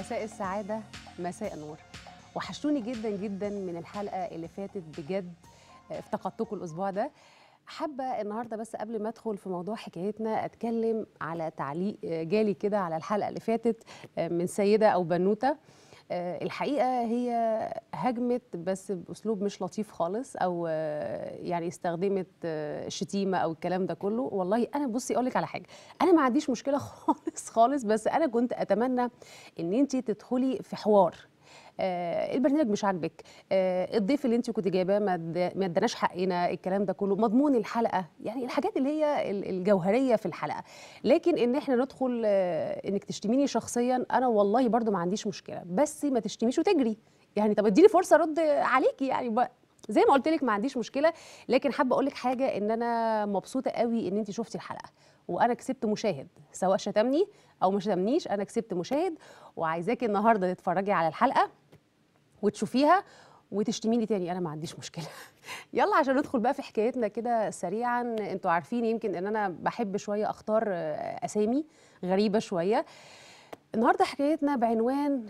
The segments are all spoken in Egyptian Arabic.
مساء السعادة مساء نور وحشتوني جدا جدا من الحلقة اللي فاتت بجد افتقدتكم الأسبوع ده حابة النهاردة بس قبل ما أدخل في موضوع حكايتنا أتكلم على تعليق جالي كده على الحلقة اللي فاتت من سيدة أو بنوتة الحقيقة هي هجمت بس بأسلوب مش لطيف خالص أو يعني استخدمت شتيمة أو الكلام ده كله والله أنا بصي أقول لك على حاجة أنا ما عنديش مشكلة خالص خالص بس أنا كنت أتمنى إن أنت تدخلي في حوار آه البرنامج مش عاجبك آه الضيف اللي انت كنت جايباه ما ما اداناش حقنا الكلام ده كله مضمون الحلقه يعني الحاجات اللي هي الجوهريه في الحلقه لكن ان احنا ندخل آه انك تشتميني شخصيا انا والله برضو ما عنديش مشكله بس ما تشتميش وتجري يعني طب اديني فرصه ارد عليكي يعني زي ما قلت لك ما عنديش مشكله لكن حابه اقول لك حاجه ان انا مبسوطه قوي ان انت شفتي الحلقه وانا كسبت مشاهد سواء شتمني او ما شتمنيش انا كسبت مشاهد وعايزاكي النهارده تتفرجي على الحلقه وتشوفيها وتشتميني تاني انا ما عنديش مشكله يلا عشان ندخل بقى في حكايتنا كده سريعا انتوا عارفين يمكن ان انا بحب شويه اختار اسامي غريبه شويه النهارده حكايتنا بعنوان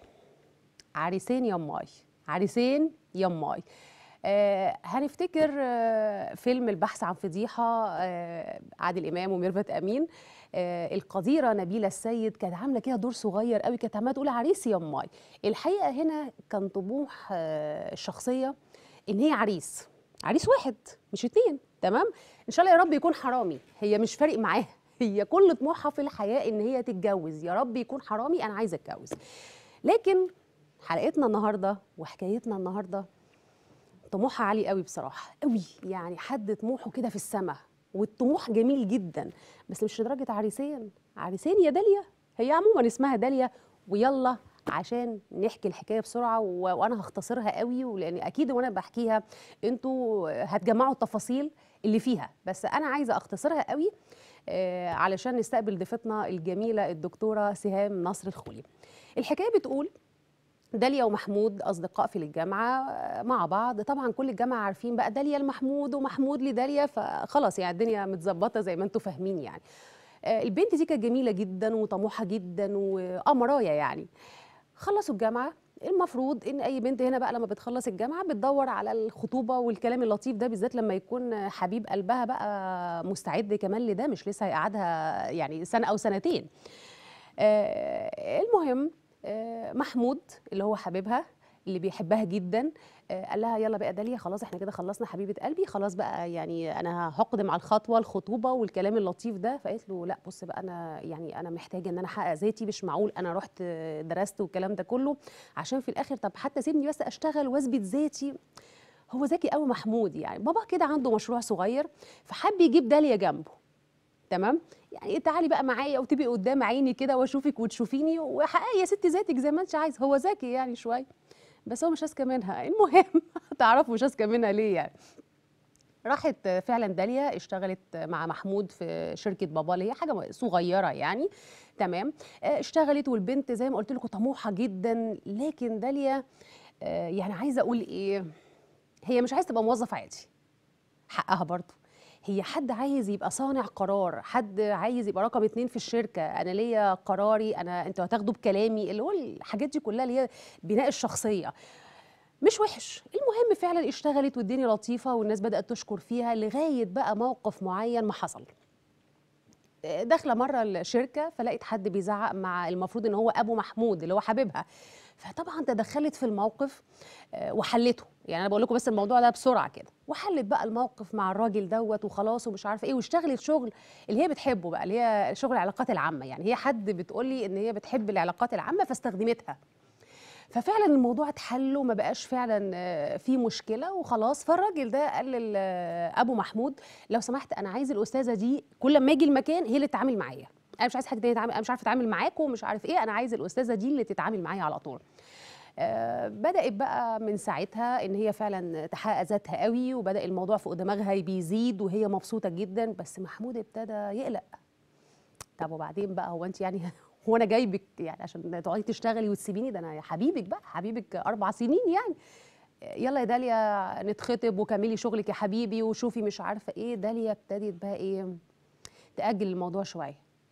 عريسين يماي عريسين يماي آه هنفتكر آه فيلم البحث عن فضيحه آه عادل امام وميرفت امين آه القديره نبيله السيد كانت عامله كده دور صغير قوي كانت عماله تقول عريس يا اماي الحقيقه هنا كان طموح آه الشخصيه ان هي عريس عريس واحد مش اتنين تمام ان شاء الله يا رب يكون حرامي هي مش فارق معاها هي كل طموحها في الحياه ان هي تتجوز يا رب يكون حرامي انا عايزه اتجوز لكن حلقتنا النهارده وحكايتنا النهارده طموحها عالي قوي بصراحه قوي يعني حد طموحه كده في السماء والطموح جميل جدا بس مش لدرجه عريسين عريسين يا داليا هي عموما اسمها داليا ويلا عشان نحكي الحكايه بسرعه و... وانا هختصرها قوي ولان اكيد وانا بحكيها انتوا هتجمعوا التفاصيل اللي فيها بس انا عايزه اختصرها قوي آه علشان نستقبل ضيفتنا الجميله الدكتوره سهام نصر الخولي الحكايه بتقول داليا ومحمود اصدقاء في الجامعه مع بعض طبعا كل الجامعه عارفين بقى داليا لمحمود ومحمود لداليا فخلاص يعني الدنيا متظبطه زي ما انتم فاهمين يعني البنت دي كانت جميله جدا وطموحه جدا وقمرايه يعني خلصوا الجامعه المفروض ان اي بنت هنا بقى لما بتخلص الجامعه بتدور على الخطوبه والكلام اللطيف ده بالذات لما يكون حبيب قلبها بقى مستعد كمان لده مش لسه هيقعدها يعني سنه او سنتين المهم محمود اللي هو حبيبها اللي بيحبها جدا قال لها يلا بقى داليا خلاص احنا كده خلصنا حبيبه قلبي خلاص بقى يعني انا هقدم على الخطوه الخطوبه والكلام اللطيف ده فقالت له لا بص بقى انا يعني انا محتاجه ان انا احقق ذاتي مش معقول انا رحت درست والكلام ده كله عشان في الاخر طب حتى سيبني بس اشتغل واثبت ذاتي هو ذكي قوي محمود يعني بابا كده عنده مشروع صغير فحب يجيب داليا جنبه تمام يعني تعالي بقى معايا وتبقي قدام عيني كده واشوفك وتشوفيني وحققي يا ستي ذاتك زي ما انت عايز هو ذكي يعني شويه بس هو مش اذكى منها المهم تعرفوا مش اذكى منها ليه يعني راحت فعلا داليا اشتغلت مع محمود في شركه بابا اللي هي حاجه صغيره يعني تمام اشتغلت والبنت زي ما قلت لكم طموحه جدا لكن داليا يعني عايزه اقول ايه هي مش عايزه تبقى موظف عادي حقها برضه هي حد عايز يبقى صانع قرار حد عايز يبقى رقم اتنين في الشركة أنا ليا قراري أنا أنتوا هتاخدوا بكلامي اللي هو الحاجات دي كلها اللي هي بناء الشخصية مش وحش المهم فعلا اشتغلت والدنيا لطيفة والناس بدأت تشكر فيها لغاية بقى موقف معين ما حصل داخله مره الشركه فلقيت حد بيزعق مع المفروض ان هو ابو محمود اللي هو حبيبها فطبعا تدخلت في الموقف وحلته يعني انا بقول لكم بس الموضوع ده بسرعه كده وحلت بقى الموقف مع الراجل دوت وخلاص ومش عارفه ايه واشتغلت شغل اللي هي بتحبه بقى اللي هي شغل العلاقات العامه يعني هي حد بتقول لي ان هي بتحب العلاقات العامه فاستخدمتها ففعلا الموضوع اتحل وما بقاش فعلا في مشكله وخلاص فالراجل ده قال لابو محمود لو سمحت انا عايز الاستاذه دي كل ما اجي المكان هي اللي تتعامل معايا انا مش عايز حد تاني يتعامل انا مش عارفه اتعامل معاكم ومش عارف ايه انا عايز الاستاذه دي اللي تتعامل معايا على طول آه بدات بقى من ساعتها ان هي فعلا تحقق ذاتها قوي وبدا الموضوع فوق دماغها بيزيد وهي مبسوطه جدا بس محمود ابتدى يقلق طب وبعدين بقى هو انت يعني هو انا جايبك يعني عشان تقعدي تشتغلي وتسيبيني ده انا يا حبيبك بقى حبيبك اربع سنين يعني يلا يا داليا نتخطب وكملي شغلك يا حبيبي وشوفي مش عارفه ايه داليا ابتدت بقى ايه تاجل الموضوع شويه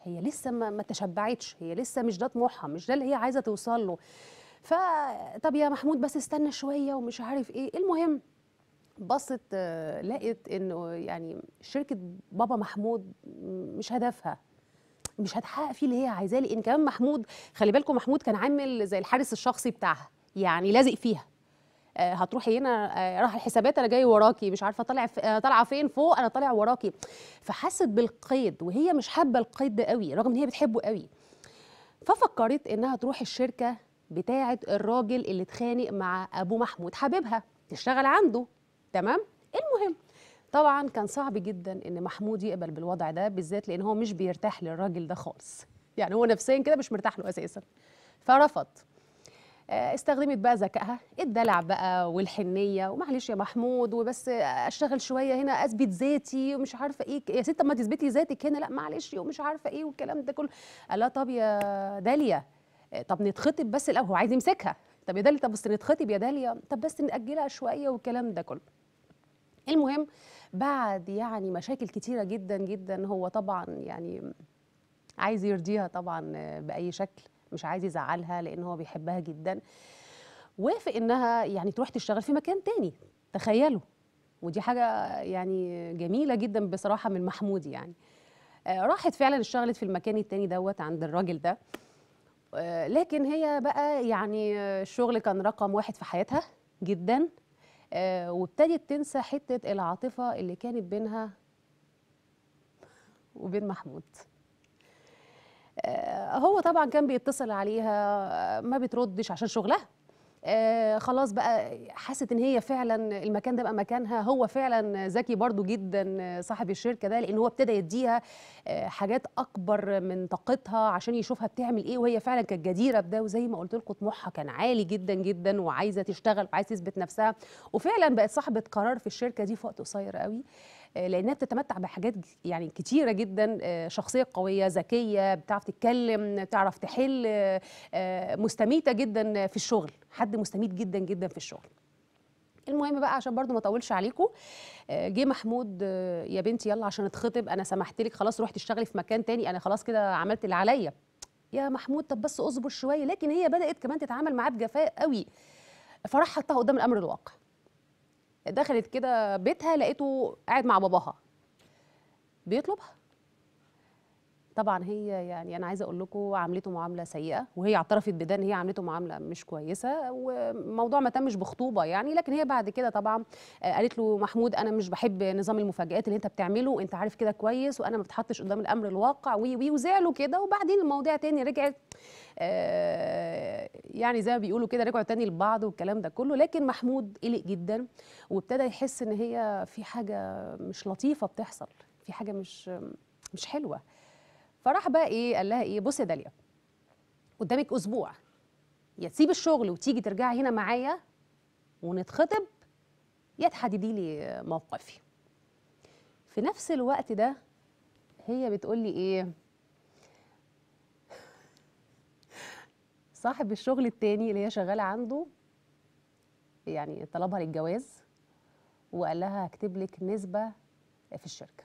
هي لسه ما, ما تشبعتش هي لسه مش ده طموحها مش ده اللي هي عايزه توصل له فطب يا محمود بس استنى شويه ومش عارف ايه المهم بصت آه، لقت انه يعني شركه بابا محمود مش هدفها مش هتحقق فيه اللي هي عايزاه لان كمان محمود خلي بالكم محمود كان عامل زي الحارس الشخصي بتاعها يعني لازق فيها آه، هتروحي هنا آه، راح الحسابات انا جاي وراكي مش عارفه طالع ف- آه، طالعه فين فوق انا طالع وراكي فحست بالقيد وهي مش حابه القيد ده قوي رغم ان هي بتحبه قوي ففكرت انها تروح الشركه بتاعه الراجل اللي اتخانق مع ابو محمود حبيبها تشتغل عنده تمام المهم طبعا كان صعب جدا ان محمود يقبل بالوضع ده بالذات لان هو مش بيرتاح للراجل ده خالص يعني هو نفسيا كده مش مرتاح له اساسا فرفض آه، استخدمت بقى ذكائها الدلع بقى والحنيه ومعلش يا محمود وبس اشتغل شويه هنا اثبت ذاتي ومش عارفه ايه يا ست طب ما تثبتي ذاتك هنا لا معلش ومش عارفه ايه والكلام ده كله قال لها طب يا داليا آه، طب نتخطب بس الاول هو عايز يمسكها طب يا داليا طب بس نتخطب يا داليا طب بس ناجلها شويه والكلام ده كله المهم بعد يعني مشاكل كتيره جدا جدا هو طبعا يعني عايز يرضيها طبعا آه، باي شكل مش عايز يزعلها لان هو بيحبها جدا وافق انها يعني تروح تشتغل في مكان تاني تخيلوا ودي حاجه يعني جميله جدا بصراحه من محمود يعني آه، راحت فعلا اشتغلت في المكان التاني دوت عند الراجل ده آه، لكن هي بقى يعني آه، الشغل كان رقم واحد في حياتها جدا آه، وابتدت تنسى حته العاطفه اللي كانت بينها وبين محمود آه، هو طبعا كان بيتصل عليها آه، ما بتردش عشان شغلها آه خلاص بقى حست ان هي فعلا المكان ده بقى مكانها هو فعلا ذكي برضو جدا آه، صاحب الشركه ده لان هو ابتدى يديها آه حاجات اكبر من طاقتها عشان يشوفها بتعمل ايه وهي فعلا كانت جديره بده وزي ما قلت لكم طموحها كان عالي جدا جدا وعايزه تشتغل وعايزه تثبت نفسها وفعلا بقت صاحبه قرار في الشركه دي في وقت قصير قوي آه، لانها بتتمتع بحاجات ج- يعني كتيره جدا آه، شخصيه قويه ذكيه بتعرف تتكلم بتعرف تحل آه، آه، مستميته جدا في الشغل حد مستميت جدا جدا في الشغل المهم بقى عشان برضو ما اطولش عليكم آه، جه محمود آه، يا بنتي يلا عشان اتخطب انا سمحت لك خلاص روحي تشتغلي في مكان تاني انا خلاص كده عملت اللي عليا يا محمود طب بس اصبر شويه لكن هي بدات كمان تتعامل معاه بجفاء قوي فراح حطها قدام الامر الواقع دخلت كده بيتها لقيته قاعد مع باباها بيطلبها طبعا هي يعني انا عايزه اقول لكم عاملته معامله سيئه وهي اعترفت بده ان هي عاملته معامله مش كويسه وموضوع ما تمش بخطوبه يعني لكن هي بعد كده طبعا آه، قالت له محمود انا مش بحب نظام المفاجآت اللي انت بتعمله انت عارف كده كويس وانا ما بتحطش قدام الامر الواقع وي وي وزعلوا كده وبعدين المواضيع تاني رجعت آه، يعني زي ما بيقولوا كده رجعوا تاني لبعض والكلام ده كله لكن محمود قلق جدا وابتدى يحس ان هي في حاجه مش لطيفه بتحصل في حاجه مش مش حلوه فراح بقى ايه قال لها ايه بصي يا داليا قدامك اسبوع يا تسيبي الشغل وتيجي ترجعي هنا معايا ونتخطب يا تحددي لي موقفي في نفس الوقت ده هي بتقول لي ايه صاحب الشغل التاني اللي هي شغاله عنده يعني طلبها للجواز وقال لها هكتب لك نسبه في الشركه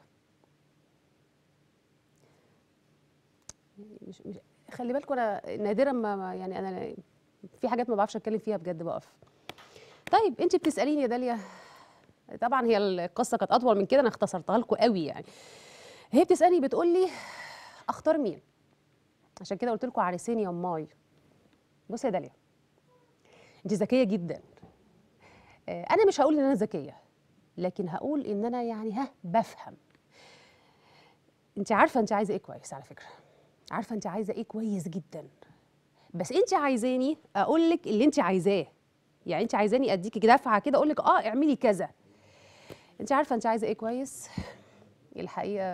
مش مش خلي بالكم انا نادرا ما ما- يعني انا في حاجات ما بعرفش اتكلم فيها بجد بقف طيب انت بتساليني يا داليا طبعا هي القصه كانت اطول من كده انا اختصرتها لكم قوي يعني هي بتسالني بتقول لي اختار مين عشان كده قلت لكم عريسين يا اماي بصي يا داليا انت ذكيه جدا آه، انا مش هقول ان انا ذكيه لكن هقول ان انا يعني ها بفهم انت عارفه انت عايزه ايه كويس على فكره عارفه انت عايزه ايه كويس جدا بس انت عايزاني اقول لك اللي انت عايزاه يعني انت عايزاني اديكي دفعه كده اقول لك اه اعملي كذا انت عارفه انت عايزه ايه كويس الحقيقه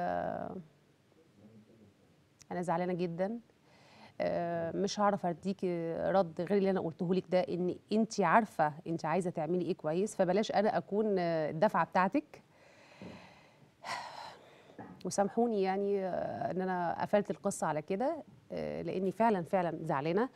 انا زعلانه جدا آه، مش هعرف اديكي رد غير اللي انا قلته لك ده ان انت عارفه انت عايزه تعملي ايه كويس فبلاش انا اكون آه، الدفعه بتاعتك وسامحوني يعني آه، ان انا قفلت القصه على كده آه، لاني فعلا فعلا زعلانه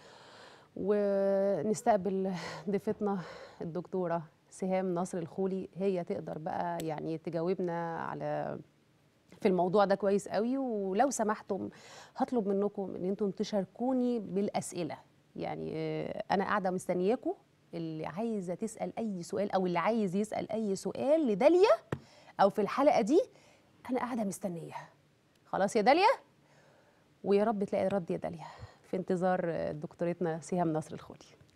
ونستقبل ضيفتنا الدكتوره سهام نصر الخولي هي تقدر بقى يعني تجاوبنا على في الموضوع ده كويس قوي ولو سمحتم هطلب منكم ان انتم تشاركوني بالاسئله يعني آه، انا قاعده مستنياكم اللي عايزه تسال اي سؤال او اللي عايز يسال اي سؤال لداليا او في الحلقه دي انا قاعده مستنيه خلاص يا داليا ويا رب تلاقي رد يا داليا في انتظار آه، دكتورتنا سهام نصر الخولي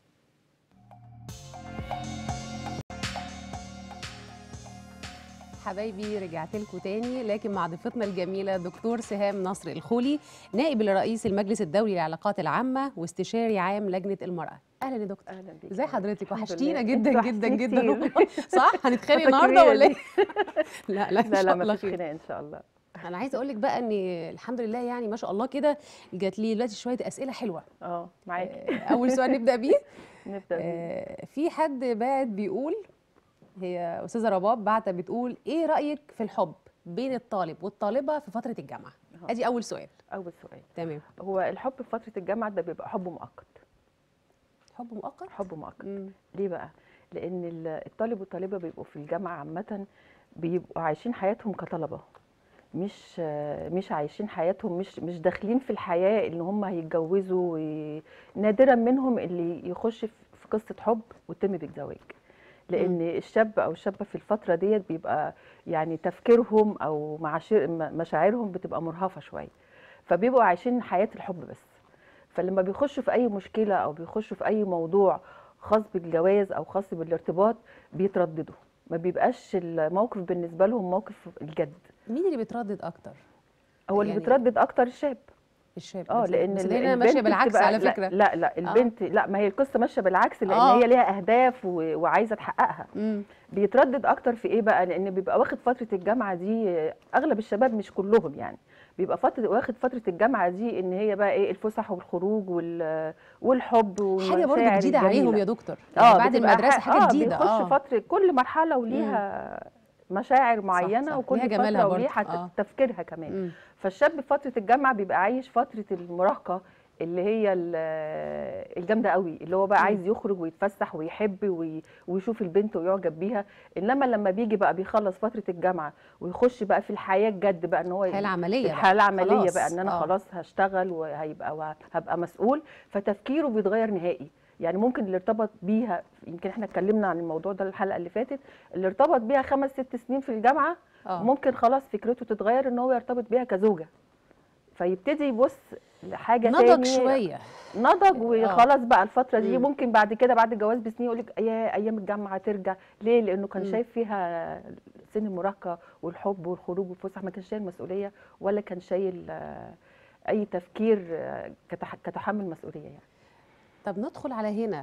حبايبي رجعت لكم تاني لكن مع ضيفتنا الجميله دكتور سهام نصر الخولي نائب رئيس المجلس الدولي للعلاقات العامه واستشاري عام لجنه المراه اهلا يا دكتور اهلا بيك ازي حضرتك الحمد وحشتينا لله. جدا انتوا جدا وحشتيني جدا كتير. والله صح هنتخانق فترة النهارده كبيرة ولا ايه دي. لا لا ان لا شاء لا الله ما فيش خير خناق ان شاء الله انا عايزه اقول لك بقى ان الحمد لله يعني ما شاء الله كده جات لي دلوقتي شويه اسئله حلوه اه معاكي آه، اول سؤال نبدا بيه نبدا بيه. آه، في حد بعت بيقول هي استاذه رباب بعت بتقول ايه رايك في الحب بين الطالب والطالبه في فتره الجامعه أهو. ادي اول سؤال اول سؤال تمام هو الحب في فتره الجامعه ده بيبقى حب مؤقت حب مؤقت حب مؤقت مم. ليه بقى لان ال- الطالب والطالبه بيبقوا في الجامعه عامه بيبقوا عايشين حياتهم كطلبه مش مش عايشين حياتهم مش مش داخلين في الحياه ان هم هيتجوزوا وي- نادرا منهم اللي يخش في في قصه حب ويتم بالزواج لان الشاب او الشابه في الفتره ديت بيبقى يعني تفكيرهم او معاشر م- مشاعرهم بتبقى مرهفه شويه فبيبقوا عايشين حياه الحب بس فلما بيخشوا في اي مشكله او بيخشوا في اي موضوع خاص بالجواز او خاص بالارتباط بيترددوا ما بيبقاش الموقف بالنسبه لهم موقف الجد مين اللي بيتردد اكتر هو اللي يعني بيتردد اكتر الشاب الشاب اه بس- لان بس ال- ده هنا ماشيه البنت بالعكس بتبقى- على لا- فكره لا لا البنت لا ما هي القصه ماشيه بالعكس لان آه. هي ليها اهداف و- وعايزه تحققها مم. بيتردد اكتر في ايه بقى لان بيبقى واخد فتره الجامعه دي اغلب الشباب مش كلهم يعني بيبقى فتره واخد فتره الجامعه دي ان هي بقى ايه الفسح والخروج وال والحب حاجه برضه والمشاعر جديده عليهم الجميلة. يا دكتور يعني بعد بتبقى المدرسه ح- حاجه آه جديده بيخش اه فتره كل مرحله وليها مشاعر معينه صح. وكل ليها جمالها فتره برضه. وليها آه. تفكيرها كمان مم. فالشاب في فتره الجامعه بيبقى عايش فتره المراهقه اللي هي ال- الجامده قوي اللي هو بقى مم. عايز يخرج ويتفسح ويحب وي- ويشوف البنت ويعجب بيها انما لما بيجي بقى بيخلص فتره الجامعه ويخش بقى في الحياه الجد بقى ان هو الحياه العمليه بقى. الحياه العمليه خلاص. بقى ان انا آه. خلاص هشتغل وهيبقى وهبقى مسؤول فتفكيره بيتغير نهائي يعني ممكن اللي ارتبط بيها يمكن احنا اتكلمنا عن الموضوع ده الحلقه اللي فاتت اللي ارتبط بيها خمس ست سنين في الجامعه اه ممكن خلاص فكرته تتغير ان هو يرتبط بيها كزوجه فيبتدي يبص لحاجه نضج تاني شويه نضج وخلاص بقى الفتره دي مم. ممكن بعد كده بعد الجواز بسنين يقول لك يا ايام الجامعه ترجع ليه لانه كان مم. شايف فيها سن المراهقه والحب والخروج والفسح ما كانش شايل مسؤوليه ولا كان شايل آه، اي تفكير آه، كتح- كتحمل مسؤوليه يعني طب ندخل على هنا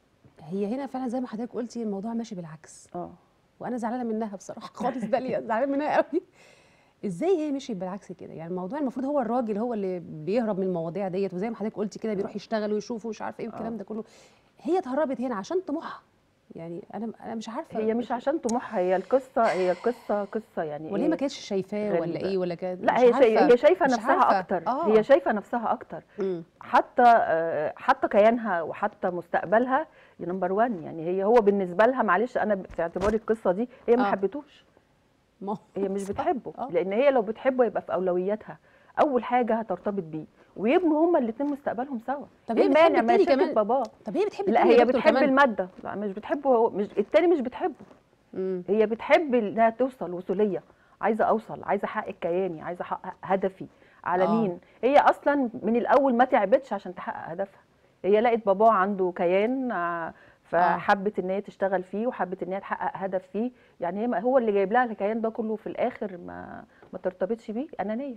هي هنا فعلا زي ما حضرتك قلتي الموضوع ماشي بالعكس اه وانا زعلانه منها بصراحه خالص داليا زعلانه منها قوي ازاي هي مشيت بالعكس كده يعني الموضوع المفروض هو الراجل هو اللي بيهرب من المواضيع ديت وزي ما حضرتك قلتي كده بيروح يشتغل ويشوف ومش عارفه ايه والكلام آه. ده كله هي اتهربت هنا عشان طموحها يعني انا انا مش عارفه هي مش عشان طموحها هي القصه هي القصه قصه يعني ولا هي إيه؟ ما كانتش شايفاه ولا غريبة. ايه ولا كانت لا مش هي شاي... عارفة. هي شايفه مش نفسها عارفة. اكتر آه. هي شايفه نفسها اكتر مم. حتى آه، حتى كيانها وحتى مستقبلها نمبر 1 يعني هي هو بالنسبه لها معلش انا في اعتباري القصه دي هي ما آه. حبتوش ما هي مش بتحبه آه. لان هي لو بتحبه يبقى في اولوياتها اول حاجه هترتبط بيه ويبنوا هما الاثنين مستقبلهم سوا طب ايه هي بتحب المانع ما هي التاني شافت كمان باباه طب هي بتحب لا التاني يا هي دكتور بتحب كمان. الماده لا مش بتحبه هو مش التاني مش بتحبه مم. هي بتحب انها توصل وصوليه عايزه اوصل عايزه احقق كياني عايزه احقق هدفي على آه. مين هي اصلا من الاول ما تعبتش عشان تحقق هدفها هي لقت باباه عنده كيان آه، فحبت ان هي تشتغل فيه وحبت ان هي تحقق هدف فيه يعني هي ما- هو اللي جايب لها الكيان ده كله في الاخر ما ما ترتبطش بيه انانيه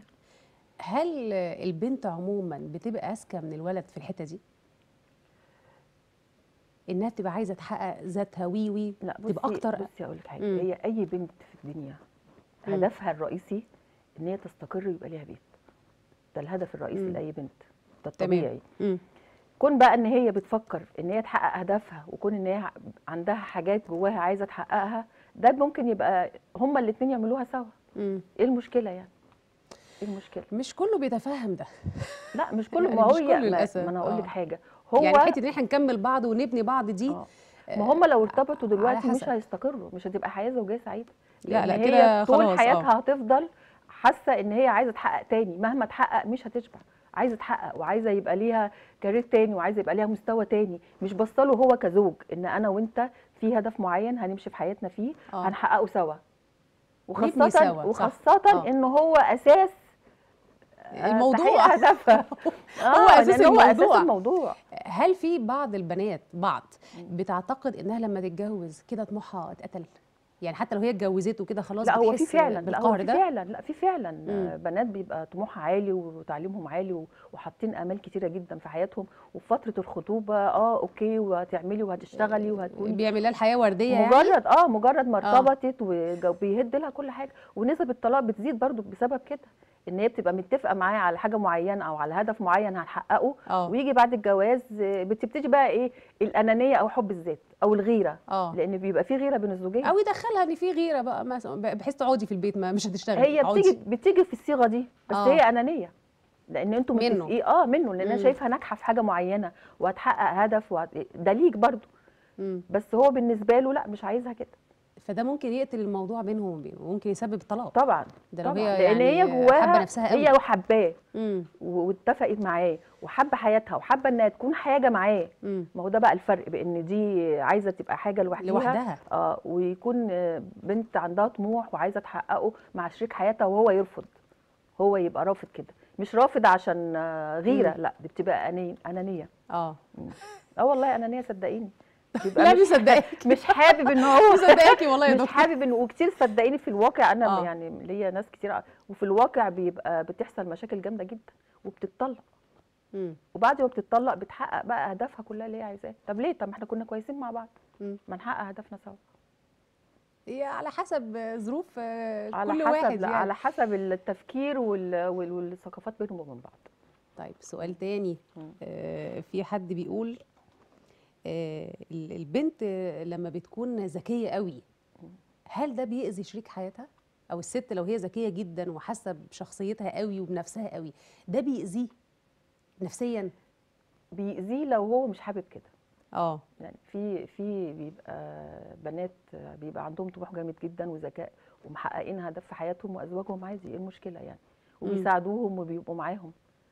هل البنت عموما بتبقى اذكى من الولد في الحته دي انها بتبقى عايزه تحقق ذاتها وي وي لا تبقى بصي اكتر بصي اقول لك حاجه مم. هي اي بنت في الدنيا مم. هدفها الرئيسي ان هي تستقر ويبقى ليها بيت ده الهدف الرئيسي مم. لاي بنت ده تمام. الطبيعي مم. كون بقى ان هي بتفكر ان هي تحقق هدفها وكون ان هي عندها حاجات جواها عايزه تحققها ده ممكن يبقى هما الاثنين يعملوها سوا مم. ايه المشكله يعني ايه المشكله مش كله بيتفهم ده لا مش كله يعني ما هو مش هي كله ما للأسف. ما انا اقول لك آه. حاجه هو يعني حته ان احنا نكمل بعض ونبني بعض دي آه. ما هم لو ارتبطوا دلوقتي مش حسب. هيستقروا مش هتبقى حياه زوجيه سعيده لا، لأن لا، هي كده طول خلاص، آه. حياتها هتفضل حاسه ان هي عايزه تحقق تاني مهما تحقق مش هتشبع عايزه تحقق وعايزه يبقى ليها كارير تاني وعايزه يبقى ليها مستوى تاني مش بصله هو كزوج ان انا وانت في هدف معين هنمشي في حياتنا فيه آه. هنحققه سوا نبني وخاصه سوا، صح. وخاصه آه. ان هو اساس آه، الموضوع. تحقيق هدفها هو أساس لأن هو اساس الموضوع. الموضوع هل في بعض البنات بعض بتعتقد انها لما تتجوز كده طموحها اتقتل يعني حتى لو هي اتجوزته كده خلاص لا هو في بتحس فعلا لا هو بالقهر في ده فعلا لا في فعلا مم. آه، بنات بيبقى طموحها عالي وتعليمهم عالي و- وحاطين امال كتيره جدا في حياتهم وفي فتره الخطوبه اه اوكي وهتعملي وهتشتغلي وهتكوني بيعمل لها الحياه ورديه يعني مجرد اه مجرد ما ارتبطت وبيهد لها كل حاجه ونسب الطلاق بتزيد برضو بسبب كده ان هي بتبقى متفقه معاه على حاجه معينه او على هدف معين هنحققه اه ويجي بعد الجواز آه، بتبتدي بقى ايه الانانيه او حب الذات او الغيره اه لان بيبقى في غيره بين الزوجين او يدخلها ان في غيره بقى مثلا بحيث تقعدي في البيت ما مش هتشتغلي هي اقعدي. بتيجي بتيجي في الصيغه دي بس آه. هي انانيه لان انتوا منه. متفقين اه منه لان انا مم. شايفها ناجحه في حاجه معينه وهتحقق هدف وهت... ده ليك برضو مم. بس هو بالنسبه له لا مش عايزها كده فده ممكن يقتل الموضوع بينهم وبينه ممكن يسبب الطلاق طبعا ده لو طبعا هي لان يعني هي جواها حابه نفسها قوي هي وحباه مم. و- واتفقت معاه وحابه حياتها وحابه انها تكون حاجه معاه مم. ما هو ده بقى الفرق بان دي عايزه تبقى حاجه لوحدها لوحدها اه ويكون آه، بنت عندها طموح وعايزه تحققه مع شريك حياتها وهو يرفض هو يبقى رافض كده مش رافض عشان آه، غيره مم. لا دي بتبقى أني- انانيه اه اه والله انانيه صدقيني لا مش مصدقاك مش حابب ان هو مصدقاكي والله يا مش دكتور حابب ان وكتير صدقيني في الواقع انا آه. يعني ليا ناس كتير وفي الواقع بيبقى بتحصل مشاكل جامده جدا وبتتطلق مم. وبعد ما بتتطلق بتحقق بقى اهدافها كلها اللي هي عايزاها طب ليه طب ما احنا كنا كويسين مع بعض مم. ما نحقق هدفنا سوا هي على حسب ظروف آه، على كل حسب واحد لا يعني على حسب التفكير وال... وال... والثقافات بينهم وبين بعض طيب سؤال تاني مم. آه في حد بيقول آه ال- البنت آه، لما بتكون ذكية قوي هل ده بيأذي شريك حياتها او الست لو هي ذكية جدا وحاسة بشخصيتها قوي وبنفسها قوي ده بيأذيه نفسيا بيأذيه لو هو مش حابب كده اه يعني في في بيبقى بنات بيبقى عندهم طموح جامد جدا وذكاء ومحققين هدف في حياتهم وازواجهم عادي ايه المشكله يعني مم. وبيساعدوهم وبيبقوا معاهم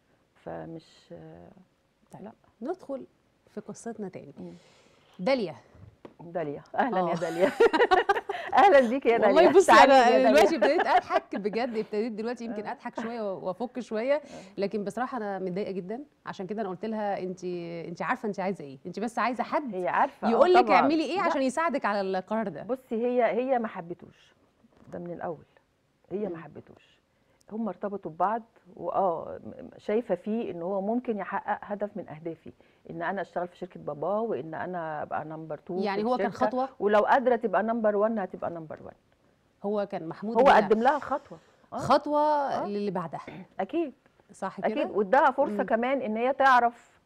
فمش طيب. ندخل في قصتنا تاني مم. داليا داليا اهلا آه. يا داليا اهلا بيك يا داليا والله بصي تعالي يا انا داليا. دلوقتي ابتديت اضحك بجد ابتديت دلوقتي يمكن اضحك شويه وافك شويه لكن بصراحه انا متضايقه جدا عشان كده انا قلت لها انت انت عارفه انت عايزه ايه انت بس عايزه حد هي عارفه آه يقول لك طبعاً. اعملي ايه لا، عشان يساعدك على القرار ده بصي هي هي ما حبتوش ده من الاول هي مم. ما حبتوش هم ارتبطوا ببعض واه م- شايفه فيه ان هو ممكن يحقق هدف من اهدافي ان انا اشتغل في شركه باباه وان انا ابقى نمبر 2 يعني هو كان خطوه ولو قادره تبقى نمبر 1 هتبقى نمبر 1 هو كان محمود هو بينا قدم لها خطوه آه. خطوه آه. للي بعدها اكيد صح اكيد كده واداها فرصه مم. كمان ان هي تعرف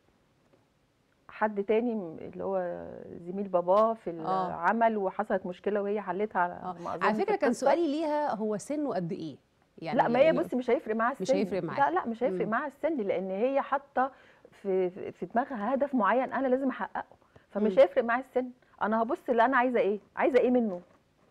حد تاني م- اللي هو زميل باباه في آه. العمل وحصلت مشكله وهي حلتها على آه. ما أظن على في فكره كان القصة. سؤالي ليها هو سنه قد ايه يعني لا ما هي ال- بصي مش هيفرق معاها السن مش هيفرق معاها. لا لا مش هيفرق مم. معاها السن لان هي حاطه في في- في دماغها هدف معين انا لازم احققه فمش مم. هيفرق معاها السن انا هبص اللي انا عايزه ايه عايزه ايه منه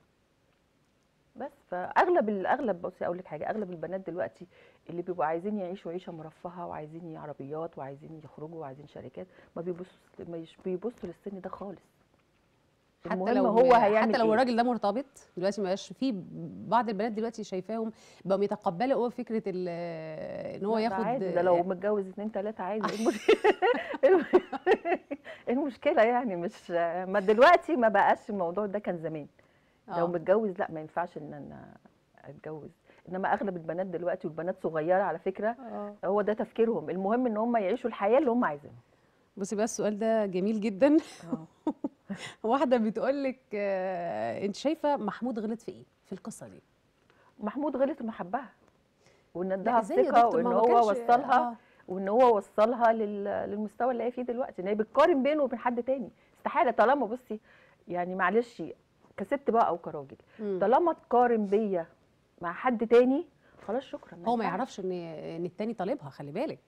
بس فاغلب الاغلب بصي اقول لك حاجه اغلب البنات دلوقتي اللي بيبقوا عايزين يعيشوا عيشه مرفهه وعايزين عربيات وعايزين يخرجوا وعايزين شركات ما بيبصوا مش بيبصوا للسن ده خالص حتى المهم لو هو هيعمل حتى لو إيه؟ الراجل ده مرتبط دلوقتي ما بقاش في بعض البنات دلوقتي شايفاهم بقوا يتقبلوا قوي فكره ال- ان هو لا ده ياخد عادي ده لو متجوز اتنين تلاته عادي إيه المش- إيه المشكله يعني مش ما دلوقتي ما بقاش الموضوع ده كان زمان لو آه. متجوز لا ما ينفعش ان انا اتجوز انما اغلب البنات دلوقتي والبنات صغيره على فكره آه. هو ده تفكيرهم المهم ان هم يعيشوا الحياه اللي هم عايزينها بصي بقى السؤال ده جميل جدا واحده بتقول لك آه انت شايفه محمود غلط في ايه في القصه دي محمود غلط انه حبها وان لا، اداها إزاي يا الثقه دكتور؟ وان ما هو هو كانش- وصلها آه. وان هو وصلها لل- للمستوى اللي هي فيه دلوقتي ان هي بتقارن بينه وبين حد تاني استحاله طالما بصي يعني معلش كست بقى او كراجل مم. طالما تقارن بيا مع حد تاني خلاص شكرا هو ما ينفعش. يعرفش ان ان التاني طالبها خلي بالك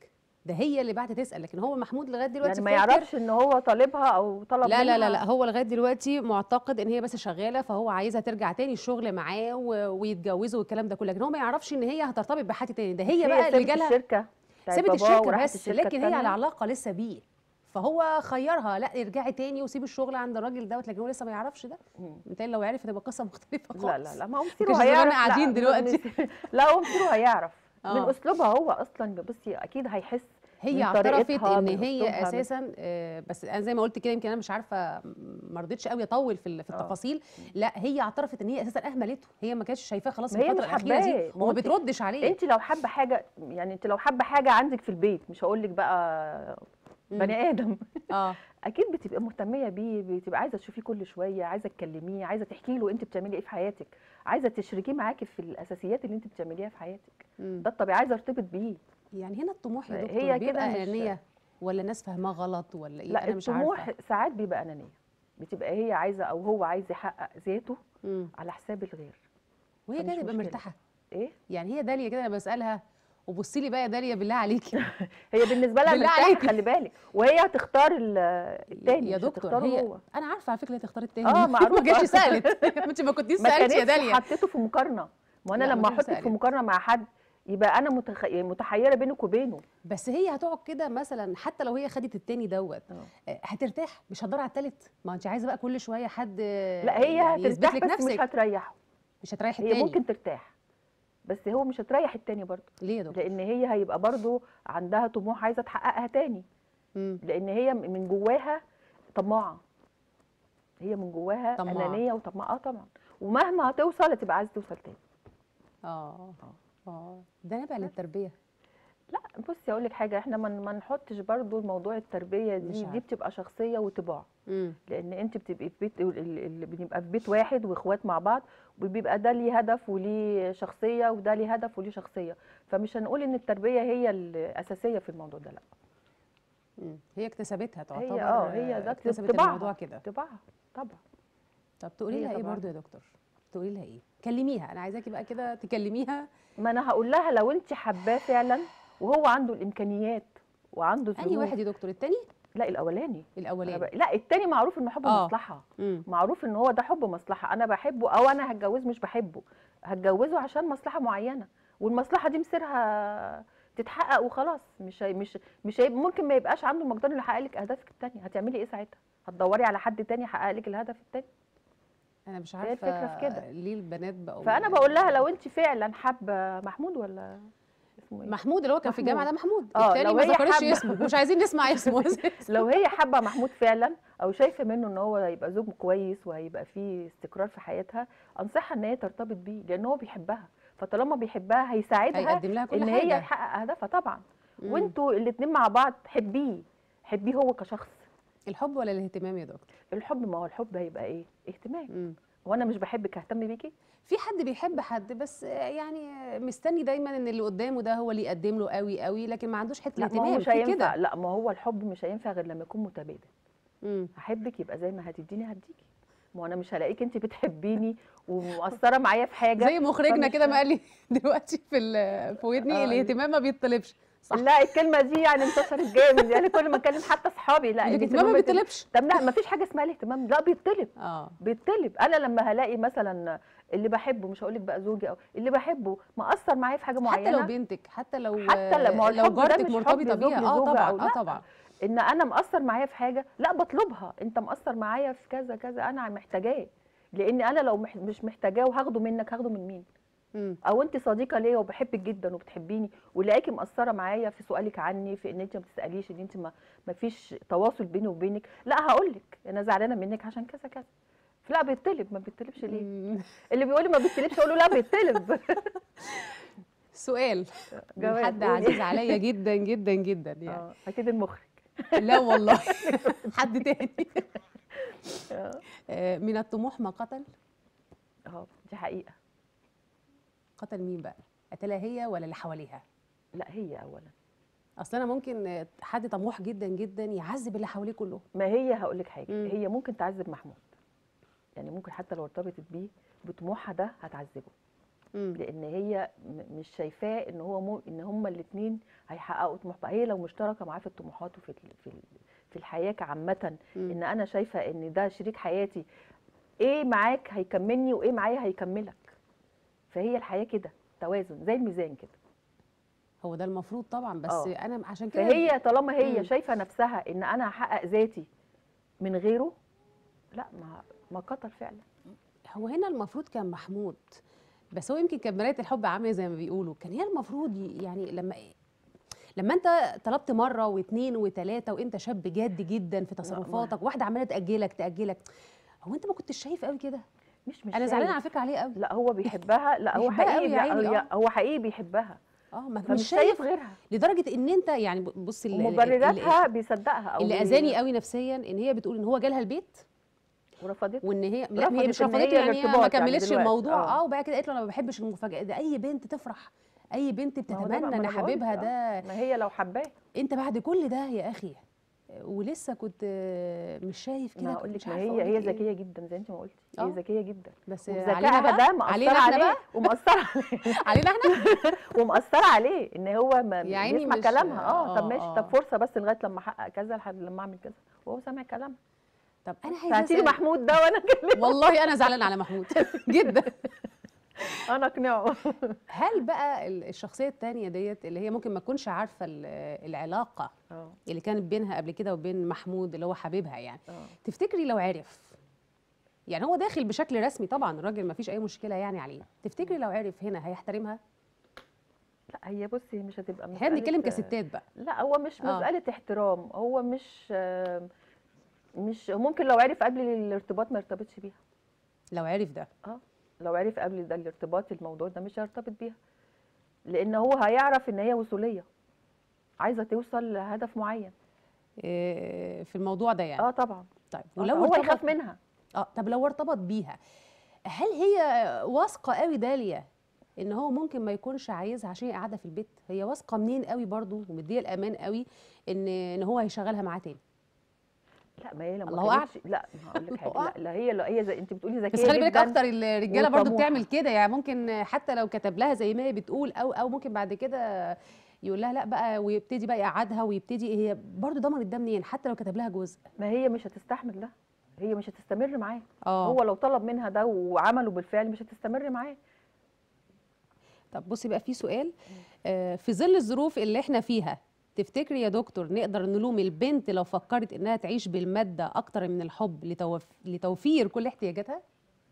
ده هي اللي بعد تسال لكن هو محمود لغايه دلوقتي يعني ما فاكر- يعرفش ان هو طالبها او طلب لا لا لا منها؟ لا هو لغايه دلوقتي معتقد ان هي بس شغاله فهو عايزها ترجع تاني الشغل معاه و- ويتجوزوا والكلام ده كله لكن هو ما يعرفش ان هي هترتبط بحد تاني ده هي بقى اللي سابت جالها الشركه بتاعت سابت باباه الشركه وراحت بس الشركة لكن هي التانية. العلاقه لسه بيه فهو خيرها لا ارجعي تاني وسيبي الشغل عند الراجل دوت لكن هو لسه ما يعرفش ده مم. بالتالي لو عرف هتبقى قصه مختلفه خالص لا لا لا ما هو كانش مصيره زماننا هيعرف قاعدين لا دلوقتي. مصير- لا هو مصيره هيعرف من آه. اسلوبها هو اصلا بصي اكيد هيحس هي من اعترفت طريقتها، ان من هي أسلوبها، من- اساسا آه، بس انا زي ما قلت كده يمكن انا مش عارفه ما رضيتش قوي اطول في ال- في آه. التفاصيل لا هي اعترفت ان هي اساسا اهملته هي ما كانتش شايفاه خلاص ما في هي الفتره مش الاخيره دي حباه، ما هو وما أنت- بتردش عليه انت لو حابه حاجه يعني انت لو حابه حاجه عندك في البيت مش هقول لك بقى مم. بني ادم اه اكيد بتبقى مهتميه بيه بتبقى عايزه تشوفيه كل شويه عايزه تكلميه عايزه تحكي له انت بتعملي ايه في حياتك عايزه تشركيه معاكي في الاساسيات اللي انت بتعمليها في حياتك مم. ده الطبيعي عايزه ارتبط بيه يعني هنا الطموح يا هي دكتور كده بيبقى مش- انانيه ولا الناس فاهماه غلط ولا ايه لا انا مش الطموح عارفه ساعات بيبقى انانيه بتبقى هي عايزه او هو عايز يحقق ذاته مم. على حساب الغير وهي فمش كده تبقى مشكلة. مرتاحه ايه يعني هي داليا كده انا بسالها وبصي لي بقى يا داليا بالله عليكي هي بالنسبه لها بالله مرتاحه عليكي. خلي بالك وهي هتختار ال- التاني يا مش دكتور هتختاره هي هو انا عارفه على فكره هي تختار التاني اه معروف ما جاتش آه. سالت ما انت ما كنتيش ما سالتي يا كانتش داليا حطيته في مقارنه ما انا لا، ما لما كانتش احطك سألت. في مقارنه مع حد يبقى انا متخ... متحيره بينك وبينه بس هي هتقعد كده مثلا حتى لو هي خدت التاني دوت آه. آه، هترتاح مش هتدور على التالت ما انت عايزه بقى كل شويه حد آه، لا هي يعني يثبت هترتاح لك بس مش نفسك هتريحه مش هتريح هي التاني ممكن ترتاح بس هو مش هتريح التاني برضه ليه يا دكتور لان هي هيبقى برضه عندها طموح عايزه تحققها تاني مم. لان هي من جواها طماعه هي من جواها طماعة. انانيه وطماعه آه طبعا ومهما هتوصل هتبقى عايزه توصل تاني اه اه ده نابع للتربيه لا بصي اقول لك حاجه احنا ما ما نحطش برضو موضوع التربيه مش دي عارفة. دي بتبقى شخصيه وطباع مم. لان انت بتبقي في بيت ال- ال- اللي بنبقى في بيت واحد واخوات مع بعض وبيبقى ده ليه هدف وليه شخصيه وده ليه هدف وليه شخصيه فمش هنقول ان التربيه هي الاساسيه في الموضوع ده لا مم. هي اكتسبتها تعتبر هي اه هي آه، ده اكتسبت طباعها. الموضوع كده طباعها طبعا طب تقولي هي لها ايه طبعاً. برضو يا دكتور تقولي لها ايه كلميها انا عايزاكي بقى كده تكلميها ما انا هقول لها لو انت حباه فعلا وهو عنده الامكانيات وعنده انهي ظروف واحد يا دكتور التاني لا الاولاني أنا الاولاني ب- لا التاني معروف انه حب آه. مصلحه مم. معروف ان هو ده حب مصلحه انا بحبه او انا هتجوزه مش بحبه هتجوزه عشان مصلحه معينه والمصلحه دي مصيرها تتحقق وخلاص مش هي مش مش هيبقى ممكن ما يبقاش عنده المقدره انه يحقق لك اهدافك التانية هتعملي ايه ساعتها هتدوري على حد تاني يحقق لك الهدف التاني انا مش هي عارفه الفكرة في كده. ليه البنات بقوا فانا بقول لها لو انت فعلا حابه محمود ولا اسمه ايه محمود اللي هو كان في الجامعه ده محمود آه، التاني لو ما هي ذكرش حابة. اسمه مش عايزين نسمع اسمه لو هي حابه محمود فعلا او شايفه منه ان هو هيبقى زوج كويس وهيبقى فيه استقرار في حياتها انصحها ان هي ترتبط بيه لان هو بيحبها فطالما بيحبها هيساعدها هيقدم لها كل ان حاجه هي تحقق اهدافها طبعا مم. وانتوا الاتنين مع بعض حبيه حبيه هو كشخص الحب ولا الاهتمام يا دكتور الحب ما هو الحب هيبقى ايه اهتمام مم. وانا مش بحبك اهتم بيكي في حد بيحب حد بس يعني مستني دايما ان اللي قدامه ده هو اللي يقدم له قوي قوي لكن ما عندوش حته لا ما هو الاهتمام مش في هينفع كده لا ما هو الحب مش هينفع غير لما يكون متبادل مم. هحبك يبقى زي ما هتديني هديكي ما هو انا مش هلاقيك انت بتحبيني ومؤثره معايا في حاجه زي مخرجنا فمش- كده ما قال لي دلوقتي في ال- في ودني آه. الاهتمام ما بيطلبش صح لا الكلمه دي يعني انتشرت جامد يعني كل ما اكلم حتى اصحابي لا الاهتمام ما بيطلب. بيطلبش طب لا ما فيش حاجه اسمها الاهتمام لا بيطلب اه بيطلب انا لما هلاقي مثلا اللي بحبه مش هقول لك بقى زوجي او اللي بحبه مأثر معايا في حاجه معينه حتى لو بنتك حتى لو حتى لو- ما هو لو الحب ده جارتك مش حب مرتبطه زوج بيها اه لزوجة طبعا أو اه لا. طبعا ان انا مأثر معايا في حاجه لا بطلبها انت مأثر معايا في كذا كذا انا محتاجاه لان انا لو مح- مش محتاجاه وهاخده منك هاخده من مين مم. او انت صديقه ليا وبحبك جدا وبتحبيني ولاقيكي مقصره معايا في سؤالك عني في ان انت ما بتساليش ان انت ما ما فيش تواصل بيني وبينك لا هقول لك انا زعلانه منك عشان كذا كذا لا بيطلب ما بيطلبش ليه مم. اللي بيقول لي ما بيطلبش اقول له لا بيطلب سؤال من جواب، حد قولي. عزيز عليا جدا جدا جدا يعني اه اكيد المخرج لا والله حد تاني اه آه، من الطموح ما قتل آه، دي حقيقه قتل مين بقى قتلها هي ولا اللي حواليها لا هي اولا اصل انا ممكن آه، حد طموح جدا جدا يعذب اللي حواليه كلهم ما هي هقول لك حاجه مم. هي ممكن تعذب محمود يعني ممكن حتى لو ارتبطت بيه بطموحها ده هتعذبه مم. لان هي م- مش شايفاه ان هو مو ان هما الاثنين هيحققوا طموح بقى. هي لو مشتركه معاه في الطموحات وفي ال- في ال- في الحياه كعامه مم. ان انا شايفه ان ده شريك حياتي ايه معاك هيكملني وايه معايا هيكملك فهي الحياه كده توازن زي الميزان كده هو ده المفروض طبعا بس آه. انا عشان كده فهي طالما هي مم. شايفه نفسها ان انا هحقق ذاتي من غيره لا ما ما كتر فعلا هو هنا المفروض كان محمود بس هو يمكن كان مرايه الحب عاميه زي ما بيقولوا كان هي المفروض ي- يعني لما لما انت طلبت مره واثنين وثلاثه وانت شاب جاد جدا في تصرفاتك واحده عماله تاجلك تاجلك هو انت ما كنتش شايف قوي كده مش مش انا زعلانه شايف. على فكره عليه قوي لا هو بيحبها لا هو بيحبها حقيقي قوي يا عيني، لا، آه. هو حقيقي بيحبها اه ما فمش مش شايف غيرها لدرجه ان انت يعني بص ال- ال- ال- ومبرراتها بيصدقها او اللي بي- اذاني قوي نفسيا ان هي بتقول ان هو جالها البيت ورفضت وان هي لا رفضت هي مش إن رفضته هي يعني هي ما الارتباط يعني كملتش دلوقتي، الموضوع آه. اه وبعد كده قالت له انا ما بحبش المفاجاه ده اي بنت تفرح اي بنت ما هو ده بقى، بتتمنى ما ان أنا بقولك، حبيبها آه. ده ما هي لو حباه انت بعد كل ده يا اخي ولسه كنت آه، مش شايف كده ما كنت اقول مش لك ما عارفة هي أقول هي لك إيه. ذكيه جدا زي انت ما قلتي آه. هي ذكيه جدا بس علينا وذكائها بقى ده علينا مأثر احنا عليه بقى ومأثر عليه علينا احنا ومأثر عليه ان هو ما يا عيني يسمع مش- كلامها اه طب آه، ماشي آه. طب فرصه بس لغايه لما احقق كذا لحد لما اعمل كذا وهو سامع كلامها طب انا عايزه هاتي لي أسأل- محمود ده وانا اكلمه والله انا زعلانه على محمود جدا انا اقنعه هل بقى ال- الشخصيه الثانيه ديت اللي هي ممكن ما تكونش عارفه ال- العلاقه اه اللي كانت بينها قبل كده وبين محمود اللي هو حبيبها يعني اه تفتكري لو عرف يعني هو داخل بشكل رسمي طبعا الراجل ما فيش اي مشكله يعني عليه تفتكري لو عرف هنا هيحترمها لا هي بصي مش هتبقى احنا مسألة بنتكلم كستات بقى لا هو مش آه. مسألة احترام هو مش آه، مش ممكن لو عرف قبل الارتباط ما يرتبطش بيها لو عرف ده اه لو عرف قبل ده الارتباط الموضوع ده مش هيرتبط بيها لان هو هيعرف ان هي وصولية عايزة توصل لهدف معين إيه، في الموضوع ده يعني اه طبعا طيب ولو ولو هو ارتبط يخاف منها اه طب لو ارتبط بيها هل هي واثقه قوي داليا ان هو ممكن ما يكونش عايزها عشان هي قاعده في البيت هي واثقه منين قوي برضو ومديه الامان قوي ان ان هو هيشغلها معاه تاني لا ما هي لما الله أعلم. كانتش لا ما هقول لك الله حاجه لا, لا هي لا هي زي انت بتقولي ذكيه بس خلي بالك جدا اكتر الرجاله برضو وطموحة. بتعمل كده يعني ممكن حتى لو كتب لها زي ما هي بتقول او او ممكن بعد كده يقول لها لا بقى ويبتدي بقى يقعدها ويبتدي هي برضو ضمنت ده منين حتى لو كتب لها جزء ما هي مش هتستحمل ده هي مش هتستمر معاه اه هو لو طلب منها ده وعمله بالفعل مش هتستمر معاه طب بصي بقى في سؤال آه، في ظل الظروف اللي احنا فيها تفتكري يا دكتور نقدر نلوم البنت لو فكرت انها تعيش بالماده اكتر من الحب لتوف... لتوفير كل احتياجاتها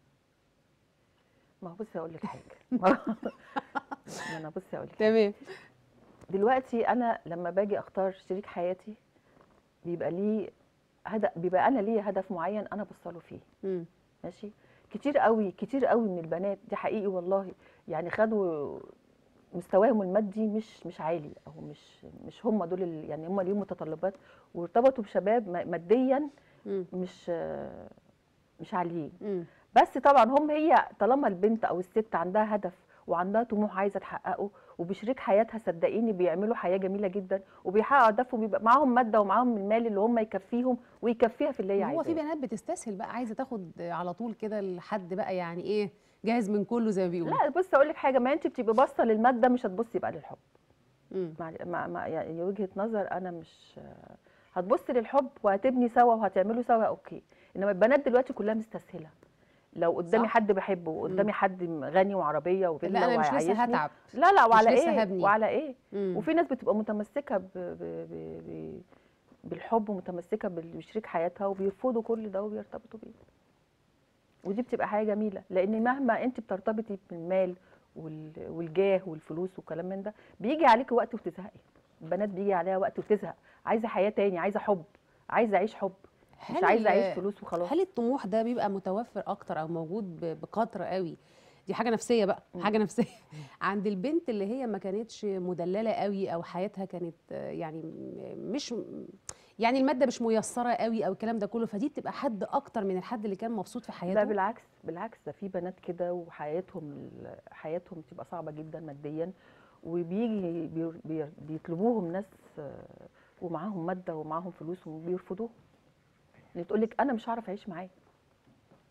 ما هو بصي هقول لك حاجه ما انا بصي هقول لك تمام دلوقتي انا لما باجي اختار شريك حياتي بيبقى ليه هدف بيبقى انا ليا هدف معين انا بوصله فيه مم. ماشي كتير قوي كتير قوي من البنات دي حقيقي والله يعني خدوا مستواهم المادي مش مش عالي او مش مش هم دول ال- يعني هم ليهم متطلبات وارتبطوا بشباب ما- ماديا مم. مش مش عاليين مم. بس طبعا هم هي طالما البنت او الست عندها هدف وعندها طموح عايزه تحققه وبشريك حياتها صدقيني بيعملوا حياه جميله جدا وبيحققوا هدفهم بيبقى معاهم ماده ومعاهم المال اللي هم يكفيهم ويكفيها في اللي هي ما هو في عايزاه بنات بتستسهل بقى عايزه تاخد على طول كده لحد بقى يعني ايه جاهز من كله زي ما بيقولوا لا بص اقول لك حاجه ما انت بتبقي باصه للماده مش هتبصي بقى للحب مم. مع مع مع يعني وجهه نظر انا مش هتبصي للحب وهتبني سوا وهتعملوا سوا اوكي انما البنات دلوقتي كلها مستسهله لو قدامي صح. حد بحبه وقدامي حد غني وعربيه وفيلا لا انا مش لسه وهيعيشني هتعب لا لا وعلى لسه ايه هبني. وعلى ايه مم. وفي ناس بتبقى متمسكه ب... ب... ب... ب... بالحب ومتمسكه بال- بشريك حياتها وبيرفضوا كل ده وبيرتبطوا بيه ودي بتبقى حاجه جميله لان مهما انت بترتبطي بالمال وال... والجاه والفلوس والكلام من ده بيجي عليكي وقت وتزهقي البنات بيجي عليها وقت وتزهق عايزه حياه تاني عايزه حب عايزه اعيش حب مش هل عايزه ال- اعيش فلوس وخلاص هل الطموح ده بيبقى متوفر اكتر او موجود ب- بكتره قوي دي حاجه نفسيه بقى مم. حاجه نفسيه عند البنت اللي هي ما كانتش مدلله قوي او حياتها كانت آه، يعني م- مش يعني الماده مش ميسره قوي او الكلام ده كله فدي بتبقى حد اكتر من الحد اللي كان مبسوط في لا حياته بالعكس بالعكس ده في بنات كده وحياتهم ال- حياتهم بتبقى صعبه جدا ماديا وبيجي بير- بير- بيطلبوهم ناس آه، ومعاهم ماده ومعاهم فلوس وبيرفضوه اللي تقول لك انا مش هعرف اعيش معاه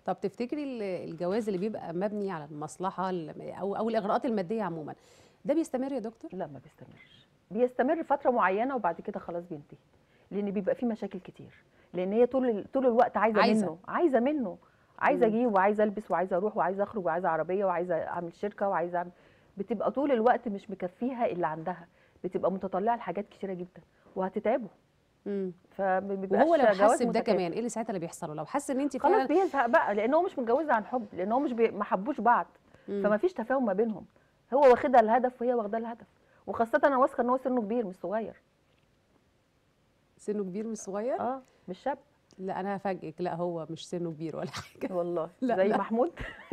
طب تفتكري ال- الجواز اللي بيبقى مبني على المصلحه ال- او او الاغراءات الماديه عموما ده بيستمر يا دكتور لا ما بيستمرش بيستمر فتره معينه وبعد كده خلاص بينتهي لان بيبقى فيه مشاكل كتير لان هي طول ال- طول الوقت عايزه, عايزة. منه عايزه منه عايزه مم. اجيب وعايزه البس وعايزه اروح وعايزه اخرج وعايزه عربيه وعايزه اعمل شركه وعايزه اعمل بتبقى طول الوقت مش مكفيها اللي عندها بتبقى متطلعه لحاجات كتيره جدا وهتتعبه مم. فما بيبقاش وهو لو جواز حس بده متكافئ. كمان ايه اللي ساعتها اللي بيحصل له؟ لو حس ان انت خلاص فعلا بيزهق بقى لان هو مش متجوزها عن حب لان هو مش بي... ما حبوش بعض مم. فما فيش تفاهم ما بينهم هو واخدها الهدف وهي واخداه الهدف وخاصه انا واثقه ان هو سنه كبير مش صغير سنه كبير مش صغير اه مش شاب لا انا هفاجئك لا هو مش سنه كبير ولا حاجه والله لا، زي لا. محمود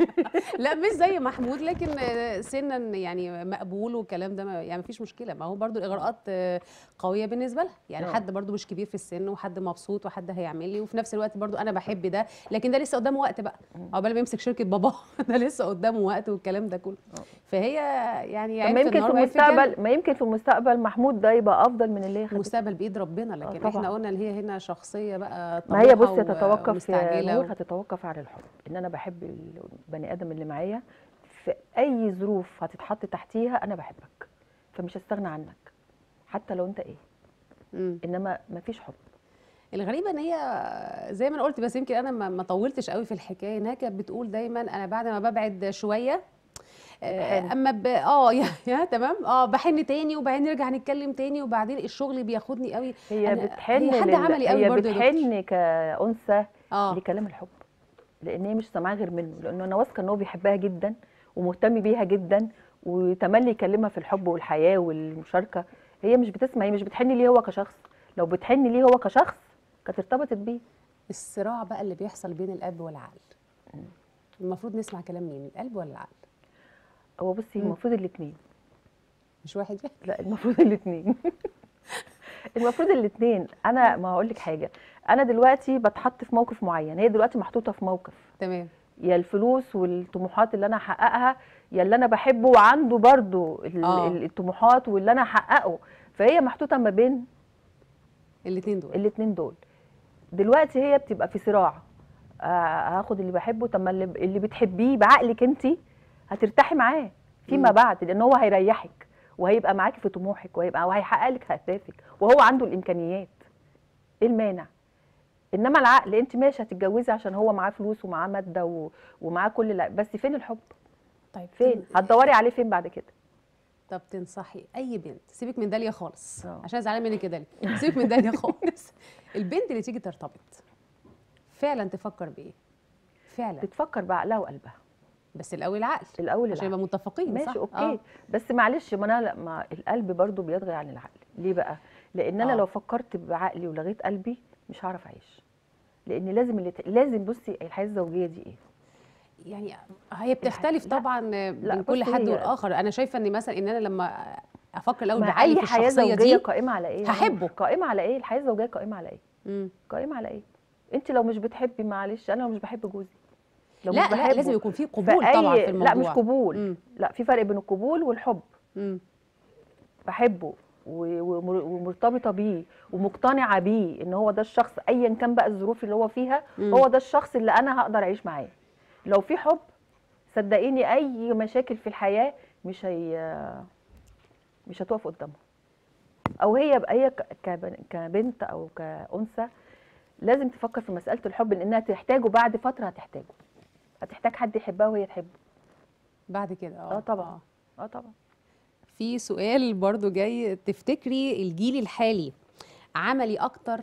لا مش زي محمود لكن آه، سنا يعني مقبول والكلام ده ما يعني مفيش مشكله ما هو برضو الاغراءات آه، قويه بالنسبه لها يعني آه. حد برضو مش كبير في السن وحد مبسوط وحد هيعمل لي وفي نفس الوقت برضو انا بحب ده لكن ده لسه قدامه وقت بقى مم. عقبال ما يمسك شركه باباه ده لسه قدامه وقت والكلام ده كله آه. فهي يعني طب عيب ما يمكن النار في وعيب الجنة. المستقبل ما يمكن في المستقبل محمود ده يبقى افضل من اللي هي خدته المستقبل بايد ربنا لكن طبعاً. احنا قلنا ان هي هنا شخصيه بقى ما هي طموحة بصي و- تتوقف ومستعجله نور و... هتتوقف على الحب ان انا بحب البني ادم اللي معايا في اي ظروف هتتحط تحتيها انا بحبك فمش هستغنى عنك حتى لو انت ايه مم. انما ما فيش حب الغريبه ان هي زي ما انا قلت بس يمكن انا ما ما طولتش قوي في الحكايه انها كانت بتقول دايما انا بعد ما ببعد شويه آه، بتحن. اما ب... اه يا, يا تمام اه بحن تاني وبعدين نرجع نتكلم تاني وبعدين الشغل بياخدني قوي هي أنا- بتحن هي حد لل- عملي قوي هي برضو يا دكتور. بتحن كانثى اه لكلام الحب لان هي مش سامعاه غير منه لانه انا واثقه ان هو بيحبها جدا ومهتم بيها جدا وتملي يكلمها في الحب والحياه والمشاركه هي مش بتسمع هي مش بتحن ليه هو كشخص لو بتحن ليه هو كشخص كانت ارتبطت بيه الصراع بقى اللي بيحصل بين القلب والعقل المفروض نسمع كلام مين القلب ولا العقل هو بصي مم. المفروض الاثنين مش واحد لا المفروض الاثنين المفروض الاثنين انا ما هقول لك حاجه انا دلوقتي بتحط في موقف معين هي دلوقتي محطوطه في موقف تمام يا الفلوس والطموحات اللي انا هحققها يا اللي انا بحبه وعنده برضو ال- آه. ال- الطموحات واللي انا هحققه فهي محطوطه ما بين الاثنين دول الاثنين دول دلوقتي هي بتبقى في صراع آه، هاخد اللي بحبه طب ما اللي اللي بتحبيه بعقلك انت هترتاحي معاه فيما مم. بعد لان هو هيريحك وهيبقى معاكي في طموحك وهيبقى وهيحقق لك اهدافك وهو عنده الامكانيات ايه المانع انما العقل انت ماشي هتتجوزي عشان هو معاه فلوس ومعاه ماده و... ومعاه كل لا بس فين الحب طيب فين تن- هتدوري عليه فين بعد كده طب تنصحي اي بنت سيبك من داليا خالص آه. عشان زعلان منك يا داليا سيبك من داليا خالص البنت اللي تيجي ترتبط فعلا تفكر بايه فعلا تتفكر بعقلها وقلبها بس الاول العقل الاول عشان العقل يبقى متفقين ماشي صح؟ اوكي آه. بس معلش ما انا لا ما القلب برضو بيطغي عن العقل ليه بقى لان انا آه. لو فكرت بعقلي ولغيت قلبي مش هعرف اعيش لان لازم اللي ت... لازم بصي الحياه الزوجيه دي ايه يعني هي بتختلف لا. طبعا بين كل بصي حد هي- والآخر انا شايفه ان مثلا ان انا لما افكر الاول ما بعقلي اي في حياه الشخصيه زوجيه دي قائمه على ايه هحبه. قائمه على ايه الحياه الزوجيه قائمه على ايه مم. قائمه على ايه انت لو مش بتحبي معلش انا لو مش بحب جوزي لو لا مش لا بحبه لازم يكون في قبول فأي- طبعا في الموضوع لا مش قبول مم. لا في فرق بين القبول والحب مم. بحبه و- ومر- ومرتبطه بيه ومقتنعه بيه ان هو ده الشخص ايا كان بقى الظروف اللي هو فيها مم. هو ده الشخص اللي انا هقدر اعيش معاه لو في حب صدقيني اي مشاكل في الحياه مش هي مش هتقف قدامها او هي هي ك- كبن- كبنت او كانثى لازم تفكر في مساله الحب لانها تحتاجه بعد فتره هتحتاجه هتحتاج حد يحبها وهي تحبه بعد كده اه طبعا اه طبعا في سؤال برضو جاي تفتكري الجيل الحالي عملي اكتر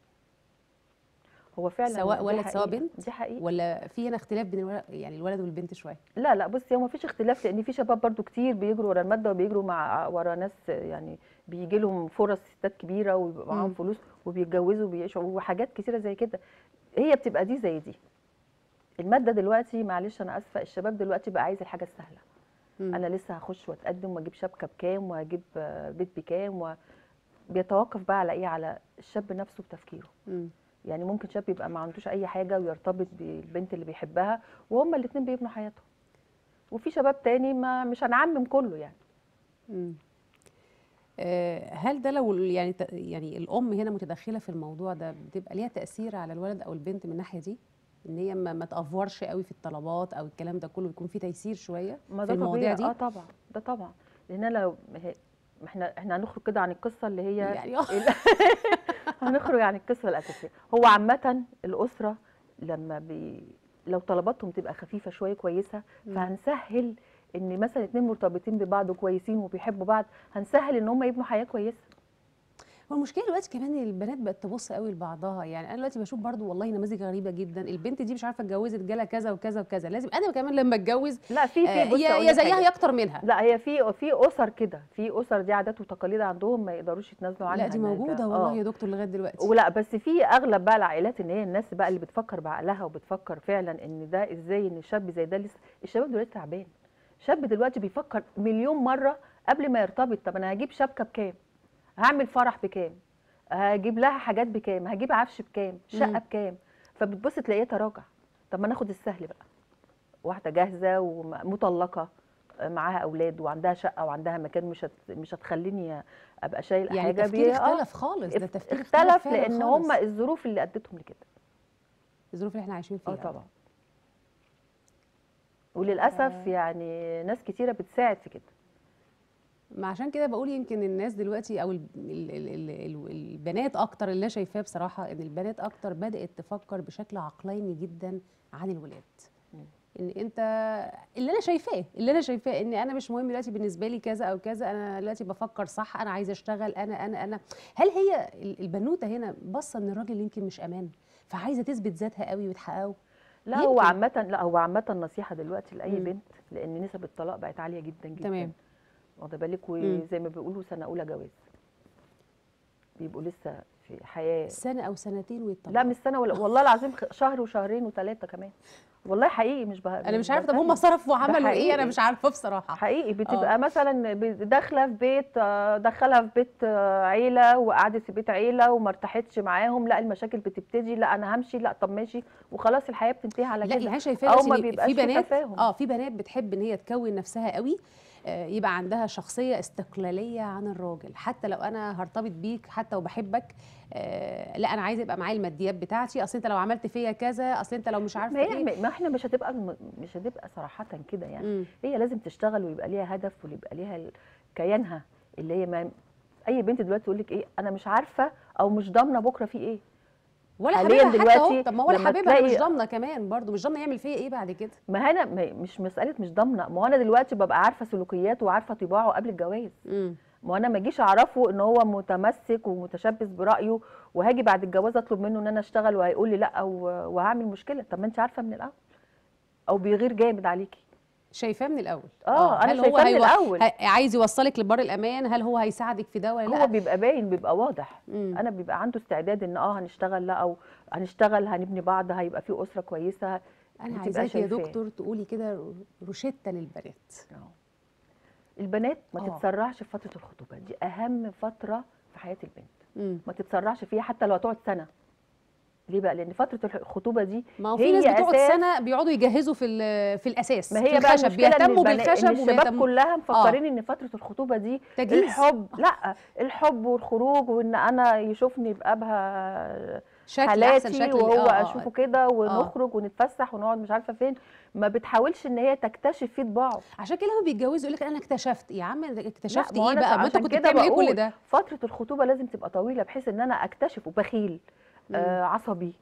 هو فعلا سواء دي ولد سواء حقيقة. بنت دي حقيقه ولا في هنا اختلاف بين الولد يعني الولد والبنت شويه لا لا بصي هو مفيش اختلاف لان في شباب برضو كتير بيجروا ورا الماده وبيجروا مع ورا ناس يعني بيجي لهم فرص ستات كبيره ويبقى معاهم مم. فلوس وبيتجوزوا وبيعيشوا وحاجات كتيره زي كده هي بتبقى دي زي دي الماده دلوقتي معلش انا اسفه الشباب دلوقتي بقى عايز الحاجه السهله مم. انا لسه هخش واتقدم واجيب شبكه بكام وهجيب آه، بيت بكام و... بيتوقف بقى على ايه على الشاب نفسه بتفكيره مم. يعني ممكن شاب يبقى ما عندوش اي حاجه ويرتبط بالبنت اللي بيحبها وهما الاثنين بيبنوا حياتهم وفي شباب تاني ما مش هنعمم كله يعني مم. آه، هل ده لو يعني ت- يعني الام هنا متدخله في الموضوع ده بتبقى ليها تاثير على الولد او البنت من الناحيه دي ان هي ما, ما تافورش قوي في الطلبات او الكلام ده كله يكون في تيسير شويه ما في ده المواضيع طبيعي دي اه طبعا ده طبعا لان لو ما هي- ما احنا احنا هنخرج كده عن القصه اللي هي يعني آه. ال- هنخرج عن القصه الاساسيه هو عامه الاسره لما بي لو طلباتهم تبقى خفيفه شويه كويسه مم. فهنسهل ان مثلا اتنين مرتبطين ببعض وكويسين وبيحبوا بعض هنسهل ان هم يبنوا حياه كويسه هو المشكله دلوقتي كمان إن البنات بقت تبص قوي لبعضها يعني انا دلوقتي بشوف برضو والله نماذج غريبه جدا البنت دي مش عارفه اتجوزت جالها كذا وكذا وكذا لازم انا كمان لما اتجوز لا في آه، في بصي يا أقول يا لك زيها حاجة. يا اكتر منها لا هي في في اسر كده في اسر دي عادات وتقاليد عندهم ما يقدروش يتنازلوا عنها لا دي إنها موجوده ده- والله آه. يا دكتور لغايه دلوقتي ولا بس في اغلب بقى العائلات ان هي الناس بقى اللي بتفكر بعقلها وبتفكر فعلا ان ده ازاي ان شاب زي ده لسه الشباب دلوقتي تعبان شاب دلوقتي بيفكر مليون مره قبل ما يرتبط طب انا هجيب شبكه بكام هعمل فرح بكام هجيب لها حاجات بكام هجيب عفش بكام شقه مم. بكام فبتبص تلاقيه تراجع طب ما ناخد السهل بقى واحده جاهزه ومطلقه معاها اولاد وعندها شقه وعندها مكان مش هت... مش هتخليني ابقى شايل يعني حاجه التفكير بيه- آه. اختلف خالص ده اخ- تفكير اختلف فعلا لان خالص. هم الظروف اللي ادتهم لكده الظروف اللي احنا عايشين فيها اه طبعا وللاسف يعني ناس كتيره بتساعد في كده ما عشان كده بقول يمكن الناس دلوقتي او ال ال ال ال ال البنات اكتر اللي انا شايفاه بصراحه ان البنات اكتر بدات تفكر بشكل عقلاني جدا عن الولاد مم. ان انت اللي انا شايفاه اللي انا شايفاه ان انا مش مهم دلوقتي بالنسبه لي كذا او كذا انا دلوقتي بفكر صح انا عايزه اشتغل انا انا انا هل هي ال- البنوته هنا باصه ان الراجل يمكن مش امان فعايزه تثبت ذاتها قوي وتحققه لا هو يمكن. عامه لا هو عامه نصيحه دلوقتي لاي مم. بنت لان نسب الطلاق بقت عاليه جدا جدا تمام. واخده بالك مم. وزي ما بيقولوا سنه اولى جواز بيبقوا لسه في حياه سنه او سنتين ويطلقوا لا مش سنه ولا والله العظيم خ- شهر وشهرين وثلاثه كمان والله حقيقي مش بقى انا مش عارفه طب هم صرفوا وعملوا ايه انا حقيقي. مش عارفه بصراحه حقيقي بتبقى مثلا ب- داخله في بيت آه، دخلها في بيت آه، عيله وقعدت في بيت عيله وما ارتاحتش معاهم لا المشاكل بتبتدي لا انا همشي لا طب ماشي وخلاص الحياه بتنتهي على لا كده اللي انا شايفاه أو دلوقتي ما إن بيبقاش في في بنات تفاهم. اه في بنات بتحب ان هي تكون نفسها قوي آه، يبقى عندها شخصيه استقلاليه عن الراجل حتى لو انا هرتبط بيك حتى وبحبك آه، لا انا عايزه يبقى معايا الماديات بتاعتي اصل انت لو عملت فيا كذا اصل انت لو مش عارفه ما, هي ايه ما احنا مش هتبقى مش هتبقى صراحه كده يعني مم. هي لازم تشتغل ويبقى ليها هدف ويبقى ليها ال- كيانها اللي هي ما اي بنت دلوقتي تقول لك ايه انا مش عارفه او مش ضامنه بكره في ايه ولا حالياً حبيبها حتى اهو دلوقتي طب ما هو ولا لما حبيبها أنا مش تلاقي- ضامنه كمان برضو مش ضامنه يعمل فيا ايه بعد كده ما انا ما- مش مساله مش ضامنه ما هو انا دلوقتي ببقى عارفه سلوكياته وعارفه طباعه قبل الجواز مم. ما انا ما اجيش اعرفه ان هو متمسك ومتشبث برايه وهاجي بعد الجواز اطلب منه ان انا اشتغل وهيقول لي لا و- وهعمل مشكله طب ما انت عارفه من الاول او بيغير جامد عليكي شايفاه من الاول اه انا هل هو شايفاه من هيو- الاول هي- عايز يوصلك لبر الامان هل هو هيساعدك في ده ولا هو لا بيبقى باين بيبقى واضح مم. انا بيبقى عنده استعداد ان اه هنشتغل لا او هنشتغل هنبني بعض هيبقى في اسره كويسه انا بتبقى عايزاكي يا شايفاه. دكتور تقولي كده روشته للبنات آه. البنات ما آه. تتسرعش في فتره الخطوبه دي اهم فتره في حياه البنت مم. ما تتسرعش فيها حتى لو هتقعد سنه ليه بقى لان فتره الخطوبه دي ما هو في هي ناس بتقعد أساس- سنه بيقعدوا يجهزوا في ال- في الاساس ما في هي بقى الخشب المشكله ان, بيهتموا البنا- بالخشب إن الشباب وبيهتموا كلها مفكرين ان فتره الخطوبه دي تجهيز الحب لا الحب والخروج وان انا يشوفني بابها شكل حالاتي احسن شكل وهو آه، آه. اشوفه كده ونخرج ونتفسح ونقعد مش عارفه فين ما بتحاولش ان هي تكتشف فيه طباعه عشان كده لما بيتجوزوا يقول لك انا اكتشفت يا عم اكتشفت ما هو ايه أنا بقى ما انت عشان كنت كده بتعمل ايه كل بقول ده فتره الخطوبه لازم تبقى طويله بحيث ان انا اكتشف وبخيل آه عصبي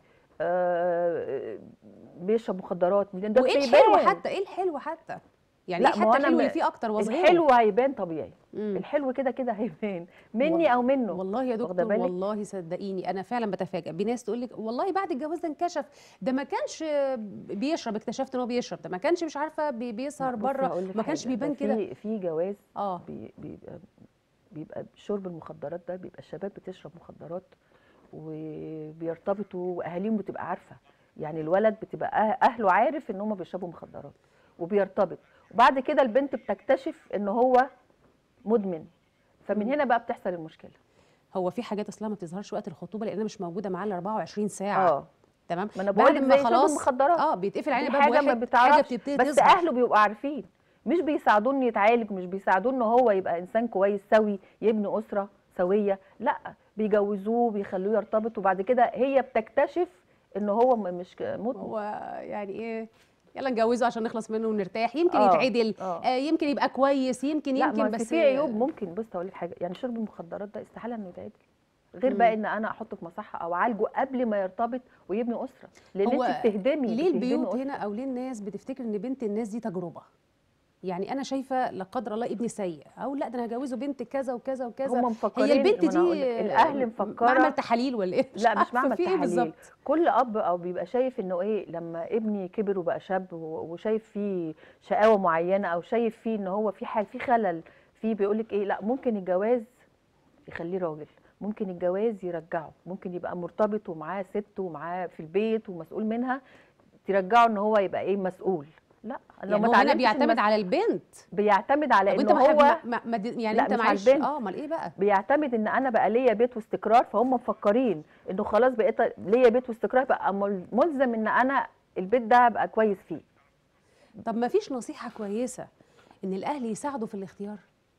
آه بيشرب مخدرات لأن ده وايه الحلو بيبان. حتى ايه الحلو حتى يعني لا، ايه ما هو حتى أنا الحلو م- اللي فيه اكتر واظهره الحلو هيبان طبيعي مم. الحلو كده كده هيبان مني والله- او منه والله يا واخدة دكتور بالك؟ والله صدقيني انا فعلا بتفاجئ بناس تقول لك والله بعد الجواز ده انكشف ده ما كانش بيشرب اكتشفت ان هو بيشرب ده ما كانش مش عارفه بي- بيسهر بصي بره هقول لك ما كانش حاجة، ده بيبان كده في في جواز اه بي- بيبقى بيبقى شرب المخدرات ده بيبقى الشباب بتشرب مخدرات وبيرتبطوا واهاليهم بتبقى عارفه يعني الولد بتبقى أه- اهله عارف ان هم بيشربوا مخدرات وبيرتبط وبعد كده البنت بتكتشف ان هو مدمن فمن مم. هنا بقى بتحصل المشكله هو في حاجات اصلا ما بتظهرش وقت الخطوبه لانها مش موجوده معاه ال 24 ساعه اه تمام ما انا بعد بقول لك ما زي شرب خلاص المخدرات اه بيتقفل علينا دي باب حاجه واحد ما حاجه بتعرفش بتبتدي بس تظهر اهله بيبقوا عارفين مش بيساعدوه انه يتعالج مش بيساعدوه ان هو يبقى انسان كويس سوي يبني اسره سويه لا بيجوزوه بيخلوه يرتبط وبعد كده هي بتكتشف ان هو م- مش ك- مدمن هو يعني ايه يلا نجوزه عشان نخلص منه ونرتاح يمكن آه، يتعدل آه. آه يمكن يبقى كويس يمكن لا يمكن ما بس بس في عيوب ممكن بص اقول لك حاجه يعني شرب المخدرات ده استحاله انه يتعدل غير بقى ان انا احطه في مصحه او اعالجه قبل ما يرتبط ويبني اسره لان هو انت بتهدمي ليه بتهدمي البيوت أسرة. هنا او ليه الناس بتفتكر ان بنت الناس دي تجربه يعني انا شايفه لا قدر الله ابني سيء او لا ده انا هجوزه بنت كذا وكذا وكذا هم مفكرين هي البنت ما أنا هقول دي لك، الاهل مفكره معمل تحاليل ولا ايه لا مش عارفة معمل في ايه تحاليل بالظبط كل اب او بيبقى شايف انه ايه لما ابني كبر وبقى شاب و- وشايف فيه شقاوه معينه او شايف فيه ان هو في حال في خلل فيه بيقول لك ايه لا ممكن الجواز يخليه راجل ممكن الجواز يرجعه ممكن يبقى مرتبط ومعاه ست ومعاه في البيت ومسؤول منها ترجعه ان هو يبقى ايه مسؤول لا لو يعني ما هو هنا اتعلمتش بيعتمد المس- على البنت بيعتمد على طب ان انت ما هو حب- ما ما دي- يعني لا، انت مش على معلش البنت. اه امال ايه بقى بيعتمد ان انا بقى ليا بيت واستقرار فهم مفكرين انه خلاص بقيت ليا بيت واستقرار بقى مل- ملزم ان انا البيت ده ابقى كويس فيه طب ما فيش نصيحه كويسه ان الاهل يساعدوا في الاختيار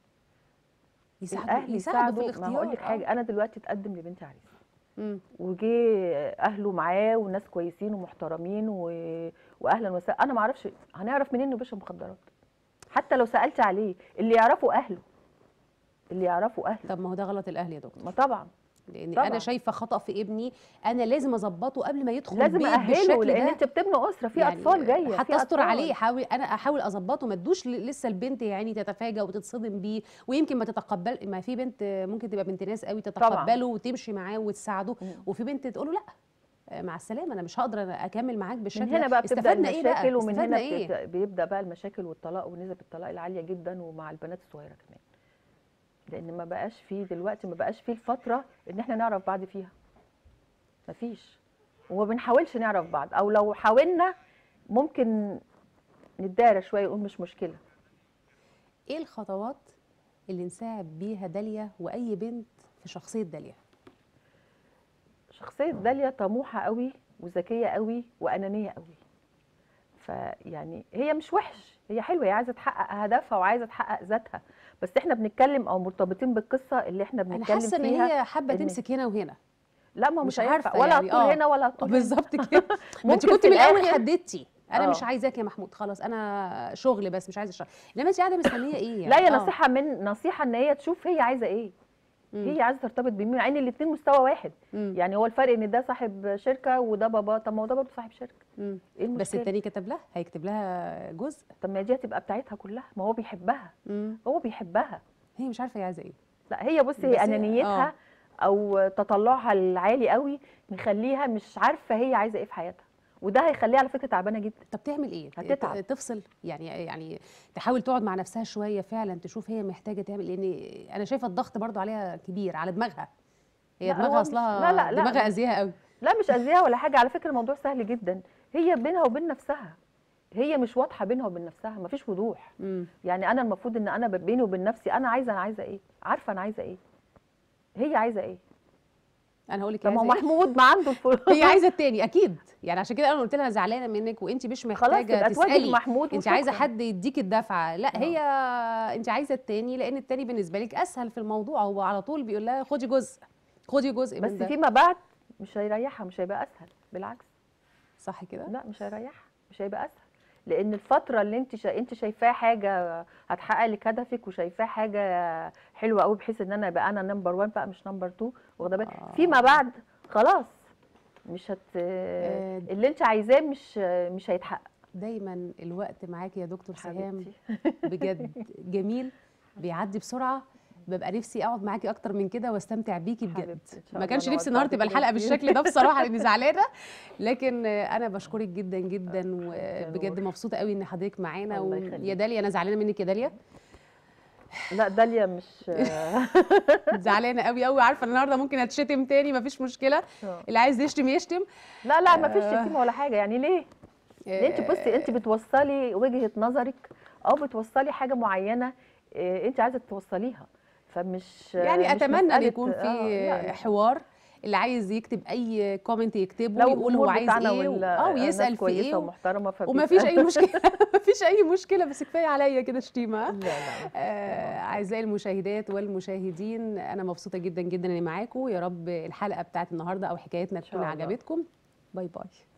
يساعدوا الاهل يساعدوا في يساعدوا الاختيار ما هقول لك آه. حاجه انا دلوقتي اتقدم لبنتي عريس مم. وجه اهله معاه وناس كويسين ومحترمين و... واهلا وسهلا انا ما اعرفش هنعرف منين انه بيشرب مخدرات حتى لو سالت عليه اللي يعرفوا اهله اللي يعرفوا اهله طب ما هو ده غلط الاهل يا دكتور ما طبعا لان طبعاً. انا شايفه خطا في ابني انا لازم اظبطه قبل ما يدخل لازم البيت اهله بالشكل لان ده انت بتبني اسره في يعني اطفال جايه حتى في استر أطفال. عليه حاول انا احاول اظبطه ما تدوش ل- لسه البنت يعني تتفاجئ وتتصدم بيه ويمكن ما تتقبل ما في بنت ممكن تبقى بنت ناس قوي تتقبله وتمشي معاه وتساعده مم. وفي بنت تقول له لا آه، مع السلامه انا مش هقدر أنا اكمل معاك بالشكل من هنا ده. بقى بتبدا استفدنا ايه بقى المشاكل ومن استفدنا هنا ايه بتبدأ بيبدا بقى المشاكل والطلاق ونسب الطلاق العاليه جدا ومع البنات الصغيره كمان لان ما بقاش فيه دلوقتي ما بقاش فيه الفتره ان احنا نعرف بعض فيها مفيش وما بنحاولش نعرف بعض او لو حاولنا ممكن نتدارى شويه ونقول مش مشكله ايه الخطوات اللي نساعد بيها داليا واي بنت في شخصيه داليا شخصيه داليا طموحه قوي وذكيه قوي وانانيه قوي فيعني هي مش وحش هي حلوه هي عايزه تحقق هدفها وعايزه تحقق ذاتها بس احنا بنتكلم او مرتبطين بالقصه اللي احنا انا بنتكلم حاسه ان فيها هي حابه إن- تمسك هنا وهنا لا ما مش مش هينفع عارفة ولا يعني، طول آه. هنا ولا آه، طول هنا بالظبط كده ما انت ممكن كنت في من الاول الآخر- حددتي انا آه. مش عايزاك يا محمود خلاص انا شغل بس مش عايزه اشتغل انما انت قاعده مستنيه ايه لا هي آه. نصيحه من نصيحه ان هي تشوف هي عايزه ايه مم. هي عايزه ترتبط بمين مع ان الاثنين مستوى واحد مم. يعني هو الفرق ان ده صاحب شركه وده بابا طب ما هو ده برضه صاحب شركه مم. ايه المشكله بس التاني كتب لها هيكتب لها جزء طب ما دي هتبقى بتاعتها كلها ما هو بيحبها مم. هو بيحبها هي مش عارفه هي عايزه ايه لا هي بصي بس هي هي- انانيتها او تطلعها العالي قوي مخليها مش عارفه هي عايزه ايه في حياتها وده هيخليها على فكره تعبانه جدا طب تعمل ايه هتتعب. ت- تفصل يعني يعني تحاول تقعد مع نفسها شويه فعلا تشوف هي محتاجه تعمل لان انا شايفه الضغط برضو عليها كبير على دماغها هي لا، هو دماغها مش- اصلها لا، لا، لا. دماغها اذيها قوي لا مش اذيها ولا حاجه على فكره الموضوع سهل جدا هي بينها وبين نفسها هي مش واضحه بينها وبين نفسها مفيش وضوح مم. يعني انا المفروض ان انا ب- بيني وبين نفسي انا عايزه انا عايزه ايه عارفه انا عايزه ايه هي عايزه ايه انا هقول لك طب ما هو عايزة إيه؟ محمود ما عنده الفلوس هي عايزه التاني اكيد يعني عشان كده انا قلت لها زعلانه منك وانت مش خلاص محتاجه تبقى تواجه تسالي محمود انت عايزه وشكراً. حد يديك الدفعه لا آه. هي انت عايزه التاني لان التاني بالنسبه لك اسهل في الموضوع هو على طول بيقول لها خدي جزء خدي جزء بس من ده فيما بعد مش هيريحها مش هيبقى اسهل بالعكس صح كده لا مش هيريحها مش هيبقى اسهل لان الفتره اللي انت شا... انت شايفاها حاجه هتحقق لك هدفك وشايفاها حاجه حلوه قوي بحيث ان انا يبقى انا نمبر 1 بقى مش نمبر 2 واخده بالك آه. فيما بعد خلاص مش هت آه. اللي انت عايزاه مش مش هيتحقق دايما الوقت معاكي يا دكتور سهام حبيبتي بجد جميل بيعدي بسرعه ببقى نفسي اقعد معاكي اكتر من كده واستمتع بيكي بجد حبيبتي، إن شاء ما الله كانش نقعد نفسي النهارده بعد تبقى كده الحلقه كتير. بالشكل ده بصراحه لاني زعلانه لكن آه، انا بشكرك جدا جدا يا وبجد نور. مبسوطه قوي ان حضرتك معانا الله ويا يخليك. داليا انا زعلانه منك يا داليا لا داليا مش زعلانه قوي قوي عارفه النهارده ممكن اتشتم تاني مفيش مشكله اللي عايز يشتم يشتم لا لا ما فيش آه. شتيمه ولا حاجه يعني ليه انت بصي انت بتوصلي وجهه نظرك او بتوصلي حاجه معينه اه، انت عايزه توصليها فمش يعني مش اتمنى ان مسألة- يكون آه، لا، في لا. حوار اللي عايز يكتب اي كومنت يكتبه لو يقول هو الجمهور عايز بتاعنا ايه وال- اه الناس ويسال في كويسه ايه و- ومحترمه وما فيش اي فبيسأل. مشكله ما فيش اي مشكله بس كفايه عليا كده شتيمه لا لا آه، اعزائي المشاهدات والمشاهدين انا مبسوطه جدا جدا اني معاكم يا رب الحلقه بتاعت النهارده او حكايتنا إن شاء تكون الله. عجبتكم باي باي